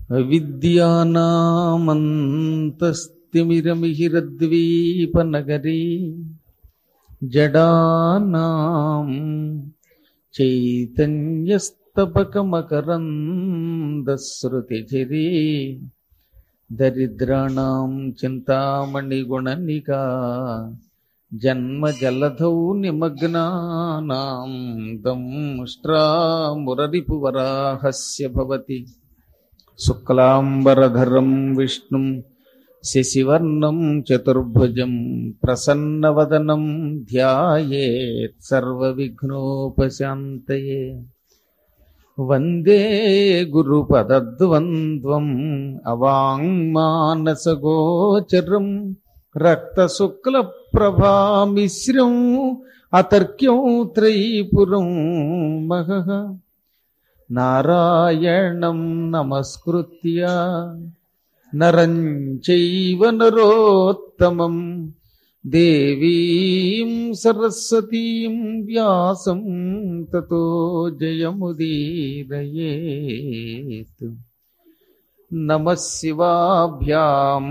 అవిద్యానామంతస్తిమిరమిహిరద్వీపనగరీ జడానాం చైతన్యస్తపకమకరందశ్రుతిచిరీ దరిద్రాణం చింతామణిగుణనికా జన్మజలధౌ నిమగ్నానాం దంష్ట్రామురరిపువరాహస్య భవతి శుక్లాంబరధరం విష్ణుం శశివర్ణం చతుర్భుజం ప్రసన్నవదనం ధ్యాయేత్ సర్వవిఘ్నోపశాంతయే వందే గురుపదద్వంద్వం అవాంగ్మానసగోచరం రక్తశుక్లప్రభామిశ్రం అతర్క్యం త్రైపురం మహః నారాయణం నమస్కృత్య నరం చైవ నరోత్తమం దేవీం సరస్వతీం వ్యాసం తతో జయముదీరయేత్ నమ శివాభ్యాం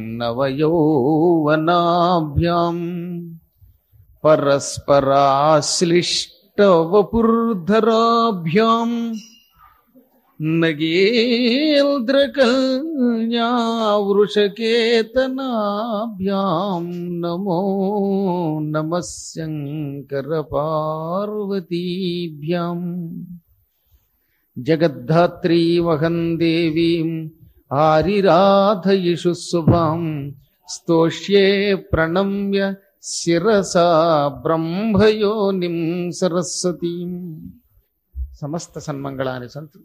నవయౌవనాభ్యాం పరస్పరాశ్లిష్టవపుర్ధరాభ్యాం నగేంద్రకల్యావృషకేతనాభ్యాం నమో నమ శంకరపార్వతీభ్యాం జగద్ధాత్రీమహం దేవీం ఆరిరాధయిషు శుభాం స్తోష్యే ప్రణమ్య శిరసా బ్రహ్మయోనిం సరస్వతీం సమస్త సన్మంగళాని సంతు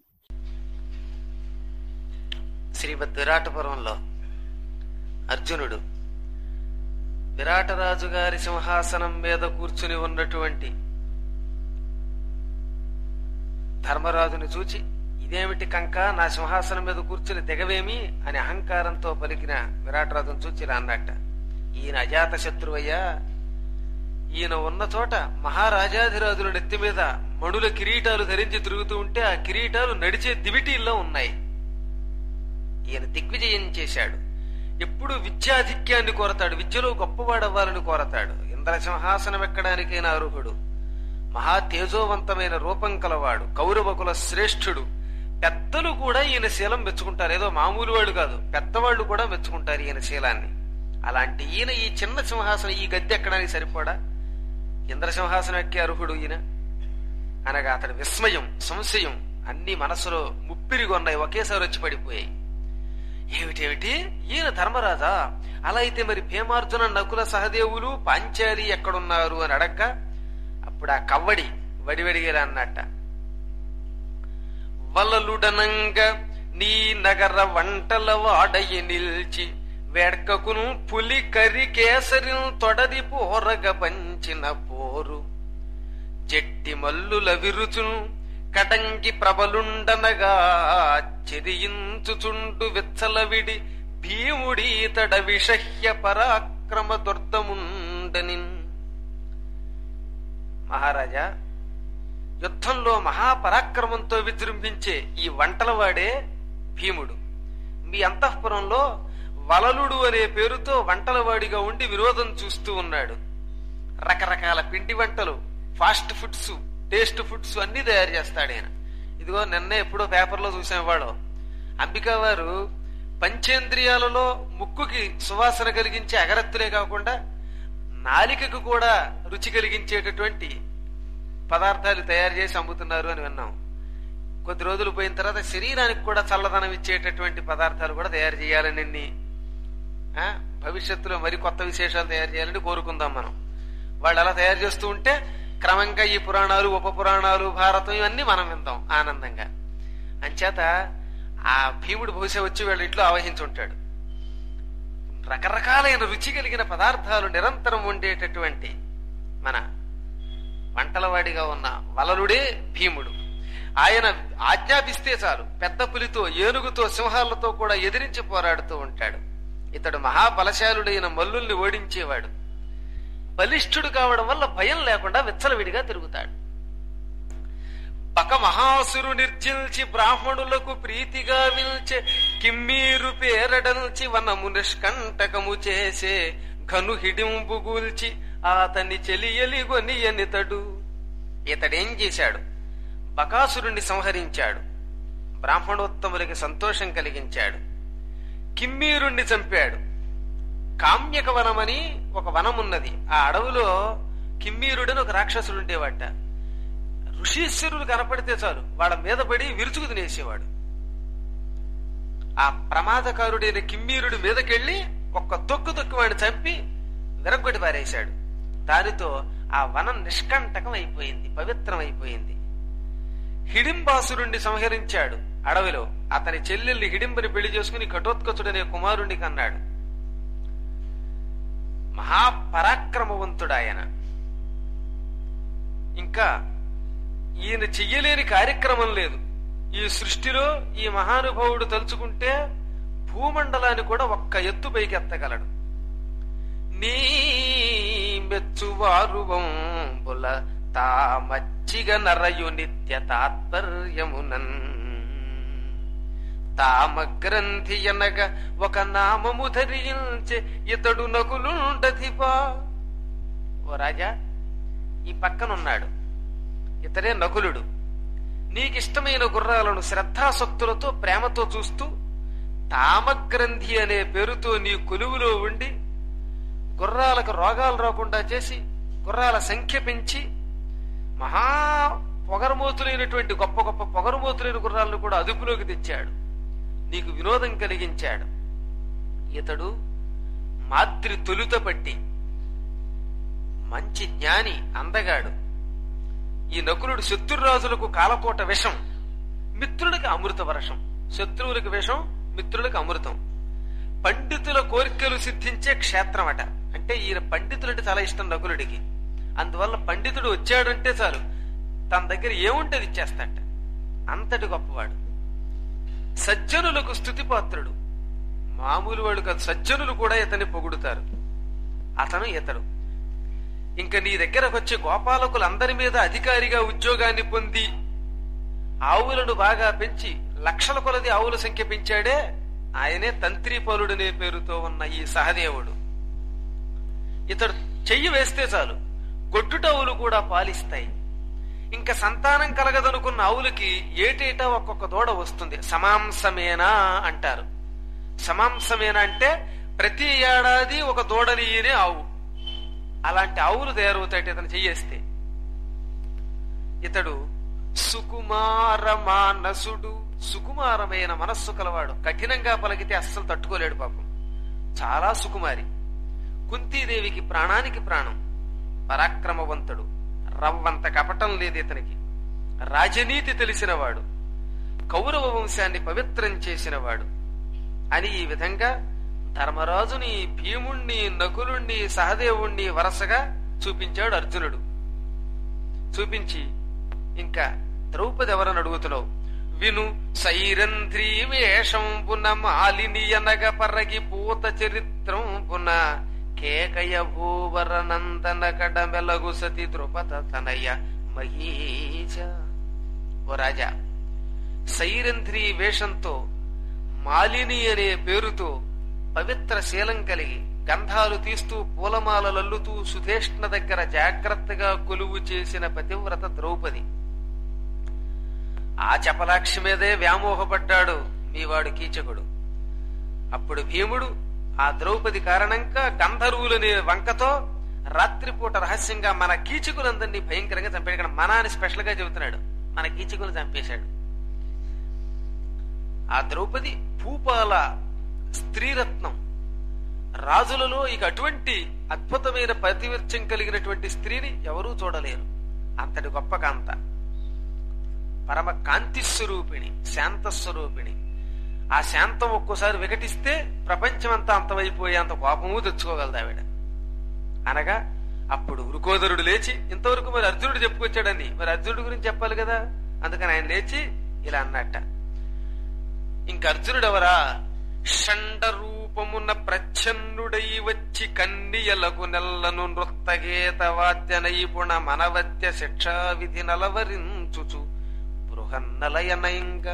శ్రీమద్ విరాటపురంలో అర్జునుడు విరాటరాజు గారి సింహాసనం మీద కూర్చుని ఉన్నటువంటి ధర్మరాజుని చూచి ఇదేమిటి కంక నా సింహాసనం మీద కూర్చుని దిగవేమి అని అహంకారంతో పలికిన విరాటరాజును చూచి ఇలా అన్నట్ట ఈయన అజాత శత్రువయ్యా ఈయన ఉన్న చోట మహారాజాధిరాజుల నెత్తి మీద మణుల కిరీటాలు ధరించి తిరుగుతూ ఉంటే ఆ కిరీటాలు నడిచే దివిటీల్లో ఉన్నాయి ఈయన దిగ్విజయం చేశాడు ఎప్పుడు విద్యాధిక్యాన్ని కోరతాడు విద్యలో గొప్పవాడవ్వాలని కోరతాడు ఇంద్రసింహాసనం ఎక్కడానికైనా అర్హుడు మహా తేజోవంతమైన రూపం కలవాడు కౌరవకుల శ్రేష్ఠుడు పెద్దలు కూడా ఈయన శీలం మెచ్చుకుంటారు ఏదో మామూలు వాళ్ళు కాదు పెద్దవాళ్ళు కూడా మెచ్చుకుంటారు ఈయన శీలాన్ని అలాంటి ఈయన ఈ చిన్న సింహాసనం ఈ గద్దె ఎక్కడానికి సరిపోడా ఇంద్రసింహాసనం ఎక్కే అర్హుడు ఈయన అనగా అతడి విస్మయం సంశయం అన్ని మనసులో ముప్పిరిగొన్నాయి ఒకేసారి వచ్చి పడిపోయాయి ఏమిటేమిటి ఈయన ధర్మరాజా అలా అయితే మరి భీమార్జున నకుల సహదేవులు పాంచాలి ఎక్కడున్నారు అని అడక్క అప్పుడు ఆ కవ్వడి వడివడిగేలా అన్నట్ట వలలుడనంగ నీ నగర వంటల వాడయ్య నిల్చి వేడ్కకును పులి కరి కేసరిను తొడది పోరగ పంచిన పోరు జట్టి మల్లుల విరుచును కటంగి ప్రబలుండనగా చెరియించుచుండు విచ్చలవిడి భీముడీతడ విషహ్య పరాక్రమ దుర్దముండని మహారాజా యుద్ధంలో మహాపరాక్రమంతో విజృంభించే ఈ వంటలవాడే భీముడు మీ అంతఃపురంలో వలలుడు అనే పేరుతో వంటలవాడిగా ఉండి విరోధం చూస్తూ ఉన్నాడు రకరకాల పిండి వంటలు ఫాస్ట్ ఫుడ్స్ టేస్ట్ ఫుడ్స్ అన్ని తయారు చేస్తాడు ఆయన ఇదిగో నిన్నే ఎప్పుడో పేపర్లో చూసేవాడు అంబికా వారు పంచేంద్రియాలలో ముక్కుకి సువాసన కలిగించే అగరత్తులే కాకుండా నాలికకు కూడా రుచి కలిగించేటటువంటి పదార్థాలు తయారు చేసి అమ్ముతున్నారు అని విన్నాం కొద్ది రోజులు పోయిన తర్వాత శరీరానికి కూడా చల్లదనం ఇచ్చేటటువంటి పదార్థాలు కూడా తయారు చేయాలని ఆ, భవిష్యత్తులో మరి కొత్త విశేషాలు తయారు చేయాలని కోరుకుందాం మనం వాళ్ళు అలా తయారు చేస్తూ ఉంటే క్రమంగా ఈ పురాణాలు ఉప పురాణాలు భారతం ఇవన్నీ మనం విందాం ఆనందంగా అంచేత ఆ భీముడు బహుశా వచ్చి వీళ్ళ ఇంట్లో ఆవహించుంటాడు రకరకాలైన రుచి కలిగిన పదార్థాలు నిరంతరం ఉండేటటువంటి మన వంటలవాడిగా ఉన్న వలలుడే భీముడు ఆయన ఆజ్ఞాపిస్తే చాలు పెద్ద పులితో ఏనుగుతో సింహాలతో కూడా ఎదిరించి పోరాడుతూ ఉంటాడు ఇతడు మహాబలశాలుడైన మల్లుల్ని ఓడించేవాడు బలిష్ఠుడు కావడం వల్ల భయం లేకుండా విచ్చలవిడిగా తిరుగుతాడు బక మహాసురు నిర్జిల్చి బ్రాహ్మణులకు ప్రీతిగా విల్చే కిమ్మీరు పేరడల్చి వనము నిష్కంటకము చేసే ఘను హిడింబు గూల్చి అతని చెలియలి గొనియనితడు ఇతడేం చేశాడు బకాసురుణ్ణి సంహరించాడు బ్రాహ్మణోత్తములకి సంతోషం కలిగించాడు కిమ్మీరుణ్ణి చంపాడు కామ్యక వనమని ఒక వనం ఉన్నది ఆ అడవిలో కిమ్మీరుడని ఒక రాక్షసుడు ఉండేవాట ఋషీశ్వరుడు కనపడితే చాలు వాళ్ళ మీద పడి విరుచుకు తినేసేవాడు ఆ ప్రమాదకారుడైన కిమ్మీరుడి మీదకెళ్లి ఒక్క తొక్కు తొక్కు వాడిని చంపి విరగొట్టి పారేశాడు దానితో ఆ వనం నిష్కంటకం అయిపోయింది పవిత్రం అయిపోయింది హిడింబాసురుణ్ణి సంహరించాడు అడవిలో అతని చెల్లెల్ని హిడింబని పెళ్లి చేసుకుని ఘటోత్కచుడనే కుమారుణ్ణి కన్నాడు మహాపరాక్రమవంతుడాయన ఇంకా ఈయన చెయ్యలేని కార్యక్రమం లేదు ఈ సృష్టిలో ఈ మహానుభావుడు తలుచుకుంటే భూమండలాన్ని కూడా ఒక్క ఎత్తు పైకి ఎత్తగలడు నీ మెచ్చువారు వంబుల తామచ్చిగ నరయు నిత్య తాత్పర్యమునన్ తామ గ్రంథి అనగ ఒక నామము ధరించే ఇతడు నకులుండధిపా ఓ రాజా ఈ పక్కనున్నాడు ఇతడే నకులుడు నీకిష్టమైన గుర్రాలను శ్రద్ధాసక్తులతో ప్రేమతో చూస్తూ తామగ్రంథి అనే పేరుతో నీ కొలువులో ఉండి గుర్రాలకు రోగాలు రాకుండా చేసి గుర్రాల సంఖ్య పెంచి మహా పొగరమోతులైనటువంటి గొప్ప గొప్ప పొగరమోతులైన గుర్రాలను కూడా అదుపులోకి తెచ్చాడు నీకు వినోదం కలిగించాడు ఇతడు మాద్రి తొలుత పట్టి మంచి జ్ఞాని అందగాడు ఈ నకులుడు శత్రురాజులకు కాలకోట విషం మిత్రుడికి అమృత వర్షం శత్రువులకు విషం మిత్రులకు అమృతం పండితుల కోరికలు సిద్ధించే క్షేత్రం అట అంటే ఈయన పండితులంటే చాలా ఇష్టం నకులుడికి అందువల్ల పండితుడు వచ్చాడంటే చాలు తన దగ్గర ఏముంటది ఇచ్చేస్తాట అంతటి గొప్పవాడు సజ్జనులకు స్థుతిపాత్రుడు మామూలు వాడు కాదు సజ్జనులు కూడా ఇతన్ని పొగుడుతారు అతను ఇతడు ఇంకా నీ దగ్గరకు వచ్చే గోపాలకులందరి మీద అధికారిగా ఉద్యోగాన్ని పొంది ఆవులను బాగా పెంచి లక్షల కొలది ఆవుల సంఖ్య పెంచాడే ఆయనే తంత్రిపలుడనే పేరుతో ఉన్న ఈ సహదేవుడు ఇతడు చెయ్యి వేస్తే చాలు గొడ్డుటవులు కూడా పాలిస్తాయి ఇంకా సంతానం కలగదనుకున్న ఆవులకి ఏటేటా ఒక్కొక్క దూడ వస్తుంది సమాంసమేనా అంటారు సమాంసమేనా అంటే ప్రతి ఏడాది ఒక దూడని ఈయనే ఆవు అలాంటి ఆవులు తయారవుతాయి ఇతను చెయ్యేస్తే ఇతడు సుకుమార మానసుడు సుకుమారమైన మనస్సు కలవాడు కఠినంగా పలికితే అస్సలు తట్టుకోలేడు పాపం చాలా సుకుమారి కుంతీదేవికి ప్రాణానికి ప్రాణం పరాక్రమవంతుడు రవ్వంత కపటం లేదు ఇతనికి రాజనీతి తెలిసినవాడు కౌరవ వంశాన్ని పవిత్రం చేసినవాడు అని ఈ విధంగా ధర్మరాజుని భీముణ్ణి నకులుణ్ణి సహదేవుణ్ణి వరసగా చూపించాడు అర్జునుడు చూపించి ఇంకా ద్రౌపది ఎవరని అడుగుతున్నావు విను సైరంధ్రీ వేషం పున మాలిని అనగ పరగి పూత చరిత్రం పున కేకయ భూవర నందన కడ మెలగు సతి ద్రుపద తనయ మహీజ ఓ రాజా సైరంధ్రీ వేషంతో మాలిని అనే పేరుతో పవిత్ర శీలం కలిగి గంధాలు తీస్తూ పూలమాలలల్లుతూ సుధేష్ణ దగ్గర జాగ్రత్తగా కొలువు చేసిన పతివ్రత ద్రౌపది ఆ చపలాక్షి మీదే వ్యామోహపడ్డాడు మీవాడు కీచకుడు అప్పుడు భీముడు ఆ ద్రౌపది కారణంగా గంధర్వులనే వంకతో రాత్రిపూట రహస్యంగా మన కీచకులందరినీ భయంకరంగా చంపాడు ఇక్కడ మన అని స్పెషల్ గా చెబుతున్నాడు మన కీచకులు చంపేశాడు ఆ ద్రౌపది భూపాల స్త్రీరత్నం రాజులలో ఇక అటువంటి అద్భుతమైన పతివర్చం కలిగినటువంటి స్త్రీని ఎవరూ చూడలేరు అంతటి గొప్ప కాంత పరమ కాంతి స్వరూపిణి శాంత స్వరూపిణి ఆ శాంతం ఒక్కోసారి వికటిస్తే ప్రపంచం అంతా అంతమైపోయే అంత కోపము తెచ్చుకోగలదు ఆవిడ అనగా అప్పుడు వృకోదరుడు లేచి ఇంతవరకు మరి అర్జునుడు చెప్పుకొచ్చాడని మరి అర్జునుడి గురించి చెప్పాలి కదా అందుకని ఆయన లేచి ఇలా అన్నట్ట ఇంక అర్జునుడెవరా షండ రూపమున ప్రచ్ఛన్నుడై వచ్చి కన్నియలకు నెల్లను నృత్తగేత వాద్య నైపుణ మనవద్య శిక్షా విధి నలవరించుచు బృహన్నలయనయంగా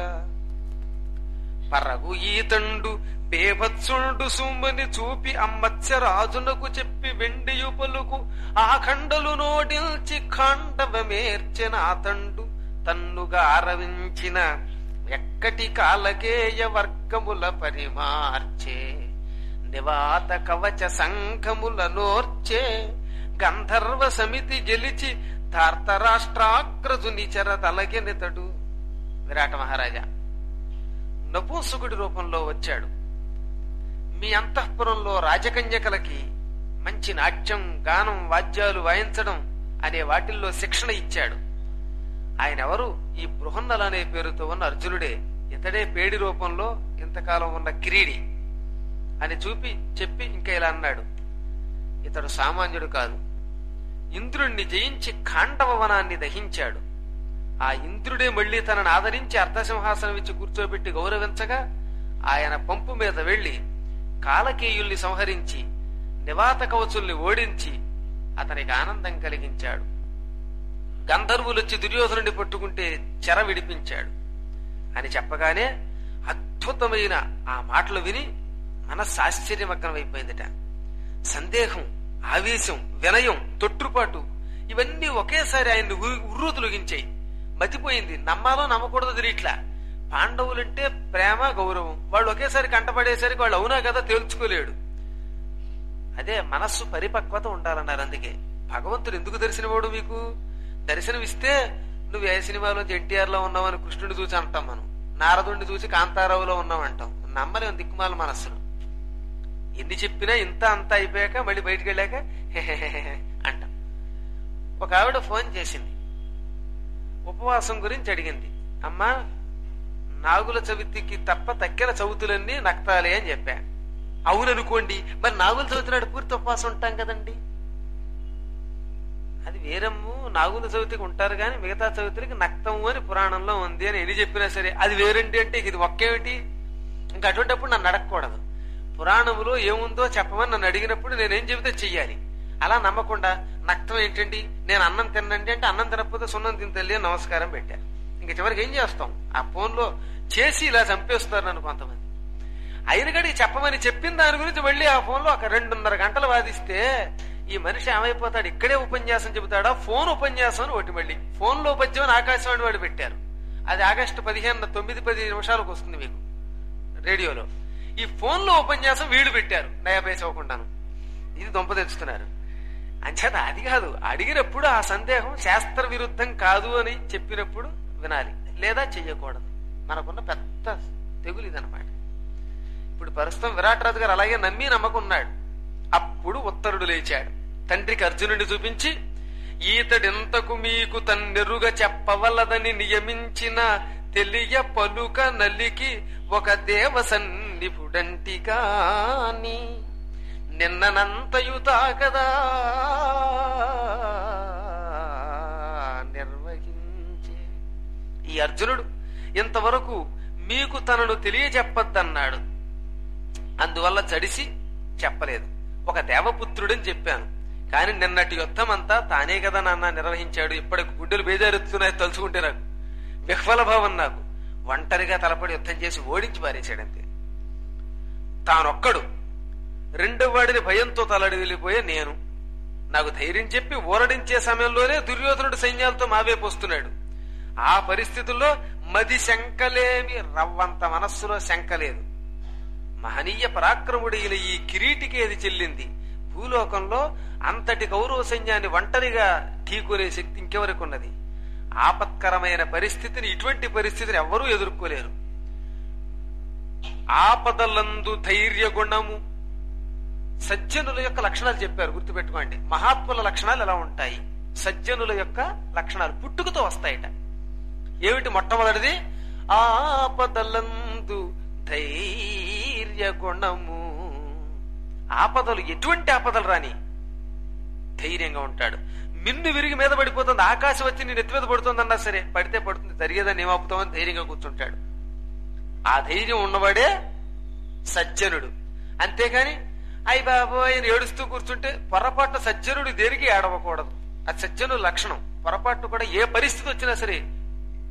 పరగు ఈతండు బేభత్సుండు సుమ్మని చూపి అమ్మత్సరాజునకు చెప్పి వెండియు పలుకు ఆ ఖండలు నోడిల్చి ఖాండవమేర్చిన అతండు తన్నుగా ఆరవించిన ఎక్కటి కాలకేయ వర్గముల పరిమార్చే నివాత కవచ సంఘముల నోర్చే గంధర్వ సమితి గెలిచి ధార్తరాష్ట్రాగ్రజుని చెర తలగెనితడు విరాట మహారాజా నపూంసకుడి రూపంలో వచ్చాడు మీ అంతఃపురంలో రాజకన్యకలకి మంచి నాట్యం గానం వాద్యాలు వాయించడం అనే వాటిల్లో శిక్షణ ఇచ్చాడు ఆయన ఎవరు ఈ బృహన్నల అనే పేరుతో ఉన్న అర్జునుడే ఇతడే పేడి రూపంలో ఇంతకాలం ఉన్న కిరీడి అని చూపి చెప్పి ఇంకా ఇలా అన్నాడు ఇతడు సామాన్యుడు కాదు ఇంద్రుణ్ణి జయించి ఖాండవ వనాన్ని దహించాడు ఆ ఇంద్రుడే మళ్లీ తనను ఆదరించి అర్ధసింహాసనం ఇచ్చి కూర్చోబెట్టి గౌరవించగా ఆయన పంపు మీద వెళ్లి కాలకేయుల్ని సంహరించి నివాత కవచుల్ని ఓడించి అతనికి ఆనందం కలిగించాడు గంధర్వులొచ్చి దుర్యోధనుడిని పట్టుకుంటే చెర విడిపించాడు అని చెప్పగానే అద్భుతమైన ఆ మాటలు విని మనస్సు ఆశ్చర్యమగ్నమైపోయిందట సందేహం ఆవేశం వినయం తొట్టుపాటు ఇవన్నీ ఒకేసారి ఆయన్ని ఉర్రు తొలగించాయి మతిపోయింది నమ్మాలో నమ్మకూడదు తెలియట్లా పాండవులంటే ప్రేమ గౌరవం వాళ్ళు ఒకేసారి కంటపడేసరికి వాళ్ళు అవునా కదా తేల్చుకోలేడు అదే మనస్సు పరిపక్వత ఉండాలన్నారు అందుకే భగవంతుడు ఎందుకు దర్శనవాడు మీకు దర్శనమిస్తే నువ్వు ఏ సినిమాలో ఎన్టీఆర్ లో ఉన్నావని కృష్ణుడిని చూసి అంటాం మనం నారదుడిని చూసి కాంతారావులో ఉన్నాం అంటాం నమ్మలేం దిక్కుమాల మనస్సును ఎన్ని చెప్పినా ఇంత అంత అయిపోయాక మళ్ళీ బయటికి వెళ్ళాక హెహెహెహె అంటాం ఒక ఆవిడ ఫోన్ చేసింది ఉపవాసం గురించి అడిగింది అమ్మా నాగుల చవితికి తప్ప తక్కిన చవితులన్నీ నక్తాలే అని చెప్పా అవుననుకోండి మరి నాగుల చవితి నాడు పూర్తి ఉపవాసం ఉంటాం కదండి అది వేరమ్ము నాగుల చవితికి ఉంటారు కానీ మిగతా చవితులకి నక్తము అని పురాణంలో ఉంది అని ఎన్ని చెప్పినా సరే అది వేరేంటి అంటే ఇది ఒక్కేమిటి ఇంకా అటువంటిప్పుడు నన్ను అడగకూడదు పురాణములో ఏముందో చెప్పమని నన్ను అడిగినప్పుడు నేనేం చెబితే చెయ్యాలి అలా నమ్మకుండా నక్తం ఏంటండి నేను అన్నం తినండి అంటే అన్నం తినకపోతే సున్నం తిని తల్లి అని నమస్కారం పెట్టా ఇంక చివరికి ఏం చేస్తాం ఆ ఫోన్లో చేసి ఇలా చంపేస్తున్నారు నన్ను కొంతమంది అయిన గడి చెప్పమని చెప్పిన దాని గురించి మళ్ళీ ఆ ఫోన్లో ఒక రెండున్నర గంటలు వాదిస్తే ఈ మనిషి ఏమైపోతాడు ఇక్కడే ఉపన్యాసం చెబుతాడా ఫోన్ ఉపన్యాసం అని ఒకటి మళ్ళీ ఫోన్లో ఉపన్యాసం అని ఆకాశవాణి వాడు పెట్టారు అది ఆగస్టు పదిహేను తొమ్మిది పది నిమిషాలకు వస్తుంది మీకు రేడియోలో ఈ ఫోన్లో ఉపన్యాసం వీళ్ళు పెట్టారు నయాపేసి అవ్వకుండాను ఇది దొంప తెచ్చుతున్నారు అంచేత అది కాదు అడిగినప్పుడు ఆ సందేహం శాస్త్ర విరుద్ధం కాదు అని చెప్పినప్పుడు వినాలి లేదా చెయ్యకూడదు మనకున్న పెద్ద తెగులు ఇదనమాట ఇప్పుడు ప్రస్తుతం విరాట్ రాజు గారు అలాగే నమ్మి నమ్మకున్నాడు అప్పుడు ఉత్తరుడు లేచాడు తండ్రికి అర్జునుడిని చూపించి ఈతడింతకు మీకు తన్నెరుగా చెప్పవలదని నియమించిన తెలియ పలుక నలికి ఒక దేవ సన్నిపుడంటి కాని నిన్ననంతయుతా కదా నిర్వహించే ఈ అర్జునుడు ఇంతవరకు మీకు తనను తెలియజెప్పద్దన్నాడు అందువల్ల జడిసి చెప్పలేదు ఒక దేవపుత్రుడని చెప్పాను కానీ నిన్నటి యుద్ధం అంతా తానే కదా నాన్న నిర్వహించాడు ఇప్పటికి గుడ్డలు బేజారెత్తున్నాయి తలుచుకుంటే నాకు విహ్వల భావం నాకు ఒంటరిగా తలపడి యుద్ధం చేసి ఓడించి పారేశాడంతే తానొక్కడు రెండో వాడిని భయంతో తలడి వెళ్ళిపోయే నేను నాకు ధైర్యం చెప్పి ఊరడించే సమయంలోనే దుర్యోధనుడు సైన్యాలతో మావేపు వస్తున్నాడు ఆ పరిస్థితుల్లో మది శంకలేమి రవ్వంత మనస్సులో శంక లేదు మహనీయ పరాక్రముడైన ఈ కిరీటికి అది చెల్లింది భూలోకంలో అంతటి గౌరవ సైన్యాన్ని ఒంటరిగా ఢీకొనే శక్తి ఇంకెవరికి ఉన్నది ఆపత్కరమైన పరిస్థితిని ఇటువంటి పరిస్థితిని ఎవ్వరూ ఎదుర్కోలేరు ఆపదలందు ధైర్య గుణము సజ్జనుల యొక్క లక్షణాలు చెప్పారు గుర్తుపెట్టుకోండి మహాత్ముల లక్షణాలు ఎలా ఉంటాయి సజ్జనుల యొక్క లక్షణాలు పుట్టుకతో వస్తాయట ఏమిటి మొట్టమొదటిది ఆపదలందు ధైర్య గుణము ఆపదలు ఎటువంటి ఆపదలు రాని ధైర్యంగా ఉంటాడు మిన్ను విరిగి మీద పడిపోతుంది ఆకాశం వచ్చి నేను ఎత్తి మీద పడుతుందన్నా సరే పడితే పడుతుంది జరిగేదని ఏమాపుతామని ధైర్యంగా కూర్చుంటాడు ఆ ధైర్యం ఉన్నవాడే సజ్జనుడు అంతేకాని అయ్యి బాబోయ్ అని ఏడుస్తూ కూర్చుంటే పొరపాటు సజ్జనుడు దేనికి ఏడవకూడదు అది సజ్జనుడు లక్షణం పొరపాటు కూడా ఏ పరిస్థితి వచ్చినా సరే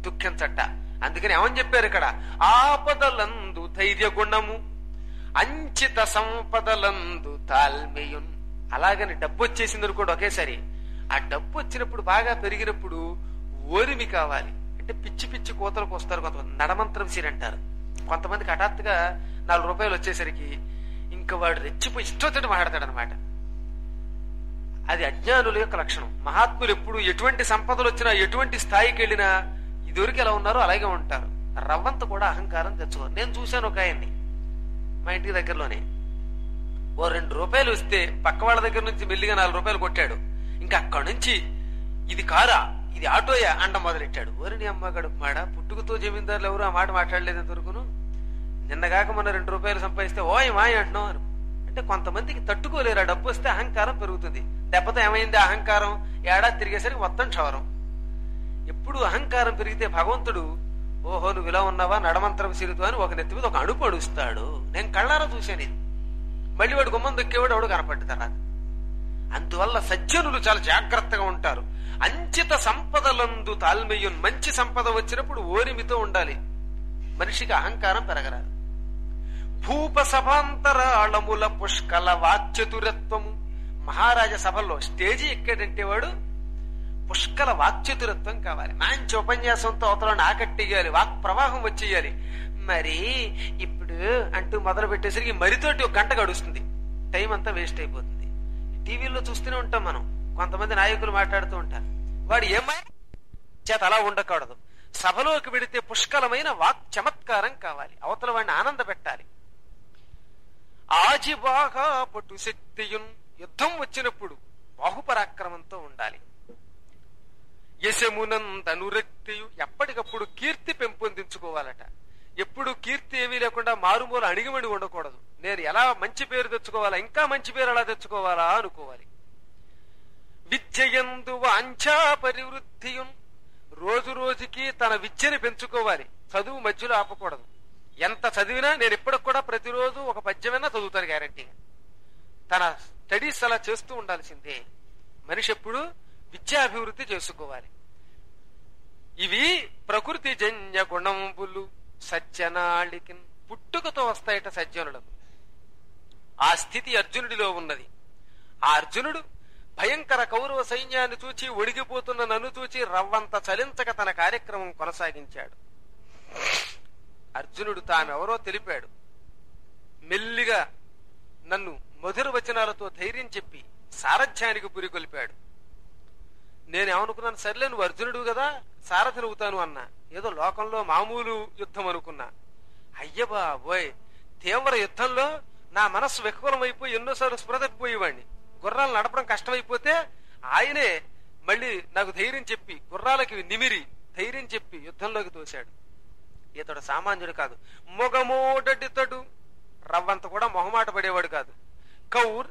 దుఃఖించట అందుకని ఏమని చెప్పారు ఇక్కడ ఆపదలందు ధైర్య గుణము అంచిత సంపదలందు తాల్మేయున్ అలాగని డబ్బు వచ్చేసింది అనుకోండి ఒకేసారి ఆ డబ్బు వచ్చినప్పుడు బాగా పెరిగినప్పుడు ఓరిమి కావాలి అంటే పిచ్చి పిచ్చి కోతలకు వస్తారు కొంతమంది నడమంత్రం సీన్ అంటారు కొంతమందికి హఠాత్తుగా నాలుగు రూపాయలు వచ్చేసరికి ఇంకా వాడు రెచ్చిపోయి ఇష్టం మాట్లాడతాడు అనమాట అది అజ్ఞానుల యొక్క లక్షణం మహాత్ములు ఎప్పుడు ఎటువంటి సంపదలు వచ్చినా ఎటువంటి స్థాయికి వెళ్ళినా ఇదివరకు ఎలా ఉన్నారో అలాగే ఉంటారు రవ్వంత కూడా అహంకారం తెచ్చుకోరు నేను చూశాను ఒక ఆయన్ని మా ఇంటి దగ్గరలోనే ఓ రెండు రూపాయలు వస్తే పక్క వాళ్ళ దగ్గర నుంచి మెల్లిగా నాలుగు రూపాయలు కొట్టాడు ఇంకా అక్కడి నుంచి ఇది కారా ఇది ఆటోయా అండ మొదలెట్టాడు ఓరిని అమ్మగాడు మాడ పుట్టుకతో జమీందారులు ఎవరు ఆ మాట మాట్లాడలేదు ఇంతవరకును నిన్నగాక మన రెండు రూపాయలు సంపాదిస్తే ఓయ్ మాయ అంటున్నావు అని. అంటే కొంతమందికి తట్టుకోలేరు ఆ డబ్బు వస్తే అహంకారం పెరుగుతుంది దెబ్బతో ఏమైంది ఆ అహంకారం ఏడాది తిరిగేసరికి మొత్తం క్షవరం ఎప్పుడు అహంకారం పెరిగితే భగవంతుడు ఓహో నువ్వు ఇలా ఉన్నావా నడమంత్రం సిరుతు అని ఒక నెత్తి మీద ఒక అడుపు అడుస్తాడు నేను కళ్ళారా చూశాను ఇది మళ్ళీ వాడు గుమ్మం దొక్కేవాడు ఎవడు కనపడ్డ తర్వాత అందువల్ల సజ్జనులు చాలా జాగ్రత్తగా ఉంటారు అంచిత సంపదలందు తాల్మయ్యున్ మంచి సంపద వచ్చినప్పుడు ఓరిమితో ఉండాలి మనిషికి అహంకారం పెరగరాదు భూప సభాంతరాళముల పుష్కల వాక్చతురత్వము మహారాజ సభల్లో స్టేజీ ఎక్కాడంటే వాడు పుష్కల వాక్చతురత్వం కావాలి మంచి ఉపన్యాసంతో అవతలను ఆకట్టేయాలి వాక్ ప్రవాహం వచ్చేయాలి మరి ఇప్పుడు అంటూ మొదలు పెట్టేసరికి మరితోటి ఒక గంట గడుస్తుంది టైం అంతా వేస్ట్ అయిపోతుంది టీవీలో చూస్తూనే ఉంటాం మనం కొంతమంది నాయకులు మాట్లాడుతూ ఉంటారు వాడు ఏమై చేత అలా ఉండకూడదు సభలోకి వెడితే పుష్కలమైన వాక్ చమత్కారం కావాలి అవతల వాడిని ఆనంద పెట్టాలి ఆజిబాగా పటు శక్తియున్ యుద్ధం వచ్చినప్పుడు బాహుపరాక్రమంతో ఉండాలి యశమునందనురక్తియు ఎప్పటికప్పుడు కీర్తి పెంపొందించుకోవాలట ఎప్పుడు కీర్తి ఏమీ లేకుండా మారుమూల అణిగిమణి ఉండకూడదు నేను ఎలా మంచి పేరు తెచ్చుకోవాలా ఇంకా మంచి పేరు ఎలా తెచ్చుకోవాలా అనుకోవాలి విద్యయందు వాంఛా పరివృద్ధియున్ రోజు రోజుకి తన విద్యని పెంచుకోవాలి చదువు మధ్యలో ఆపకూడదు ఎంత చదివినా నేను ఇప్పటికి కూడా ప్రతిరోజు ఒక పద్యమైనా చదువుతాను గ్యారంటీగా తన స్టడీస్ అలా చేస్తూ ఉండాల్సిందే మనిషి ఎప్పుడు విద్యాభివృద్ధి చేసుకోవాలి ఇవి ప్రకృతి జన్య గుణంబులు సజ్జనాళికి పుట్టుకతో వస్తాయట సజ్జనులకు ఆ స్థితి అర్జునుడిలో ఉన్నది ఆ అర్జునుడు భయంకర కౌరవ సైన్యాన్ని చూచి ఒడిగిపోతున్న నన్ను చూచి రవ్వంత చలించక తన కార్యక్రమం కొనసాగించాడు అర్జునుడు తామెవరో తెలిపాడు మెల్లిగా నన్ను మధుర వచనాలతో ధైర్యం చెప్పి సారథ్యానికి పురికొల్పాడు నేనేమనుకున్నాను సర్లే నువ్వు అర్జునుడు కదా సారథి అవుతాను అన్నా ఏదో లోకంలో మామూలు యుద్ధం అనుకున్నా అయ్య బాబోయ్ తీవ్ర యుద్ధంలో నా మనస్సు వికూలమైపోయి ఎన్నోసార్లు స్పృహ తప్పిపోయేవాడిని గుర్రాలు నడపడం కష్టమైపోతే ఆయనే మళ్ళీ నాకు ధైర్యం చెప్పి గుర్రాలకి నిమిరి ధైర్యం చెప్పి యుద్ధంలోకి తోశాడు ఇతడు సామాన్యుడు కాదు మొగమోడటితడు రవ్వంత కూడా మొహమాట పడేవాడు కాదు కౌర్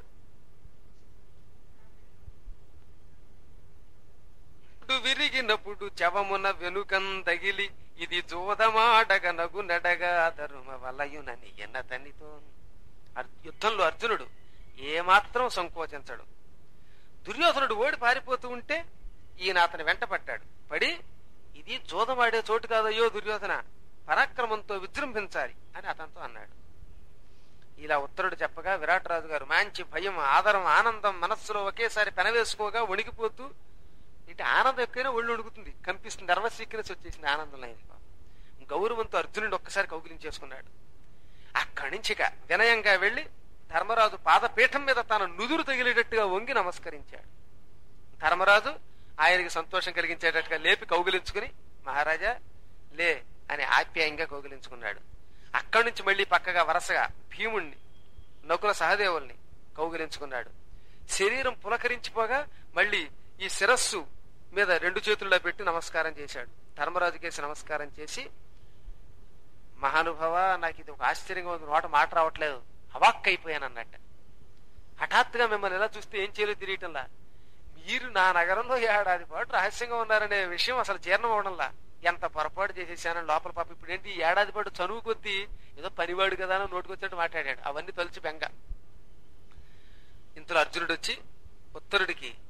డు విరిగినప్పుడు చవమున వెనుకందగిలి ఇది జోదమాడగ నగు నడగా ధరుమ వలయునని ఎన్నతనితో అర్- యుద్ధంలో అర్జునుడు ఏమాత్రం సంకోచించడు దుర్యోధనుడు ఓడి పారిపోతూ ఉంటే ఈయన అతని వెంట పట్టాడు పడి ఇది జోదమాడే చోటు కాదయ్యో దుర్యోధన పరాక్రమంతో విజృంభించాలి అని అతనితో అన్నాడు ఇలా ఉత్తరుడు చెప్పగా విరాట్ రాజు గారు మంచి భయం ఆదరం ఆనందం మనస్సులో ఒకేసారి పెనవేసుకోగా వణికిపోతూ ఇటు ఆనందం ఎక్కువైనా ఒళ్ళు ఉడుకుతుంది కనిపిస్తుంది నర్వస్ వీక్నెస్ వచ్చేసింది ఆనందంలో ఆయనకు గౌరవంతో అర్జునుడు ఒక్కసారి కౌగిలించేసుకున్నాడు అక్కడి నుంచి ఇక వినయంగా వెళ్లి ధర్మరాజు పాదపీఠం మీద తన నుదురు తగిలేటట్టుగా వంగి నమస్కరించాడు ధర్మరాజు ఆయనకి సంతోషం కలిగించేటట్టుగా లేపి కౌగిలించుకుని మహారాజా లే అని ఆప్యాయంగా కౌగిలించుకున్నాడు అక్కడి నుంచి మళ్ళీ పక్కగా వరుసగా భీముణ్ణి నకుల సహదేవుల్ని కౌగిలించుకున్నాడు శరీరం పులకరించిపోగా మళ్ళీ ఈ శిరస్సు మీద రెండు చేతుల్లో పెట్టి నమస్కారం చేశాడు ధర్మరాజు కేసి నమస్కారం చేసి మహానుభావ నాకు ఇది ఒక ఆశ్చర్యంగా ఉంది నోట మాట రావట్లేదు అవాక్ అయిపోయాను అన్నట్ట హఠాత్తుగా మిమ్మల్ని ఎలా చూస్తే ఏం చేయలేదు తెలియటంలా మీరు నా నగరంలో ఏడాది పాటు రహస్యంగా ఉన్నారనే విషయం అసలు జీర్ణం అవడంలా ఎంత పొరపాటు చేసేసానని లోపల పాప ఇప్పుడు ఏంటి ఈ ఏడాది పాటు చనువు కొద్దీ ఏదో పనివాడు కదా అని నోటుకొచ్చినట్టు మాట్లాడాడు అవన్నీ తొలిచి బెంగ ఇంతలో అర్జునుడు వచ్చి ఉత్తరుడికి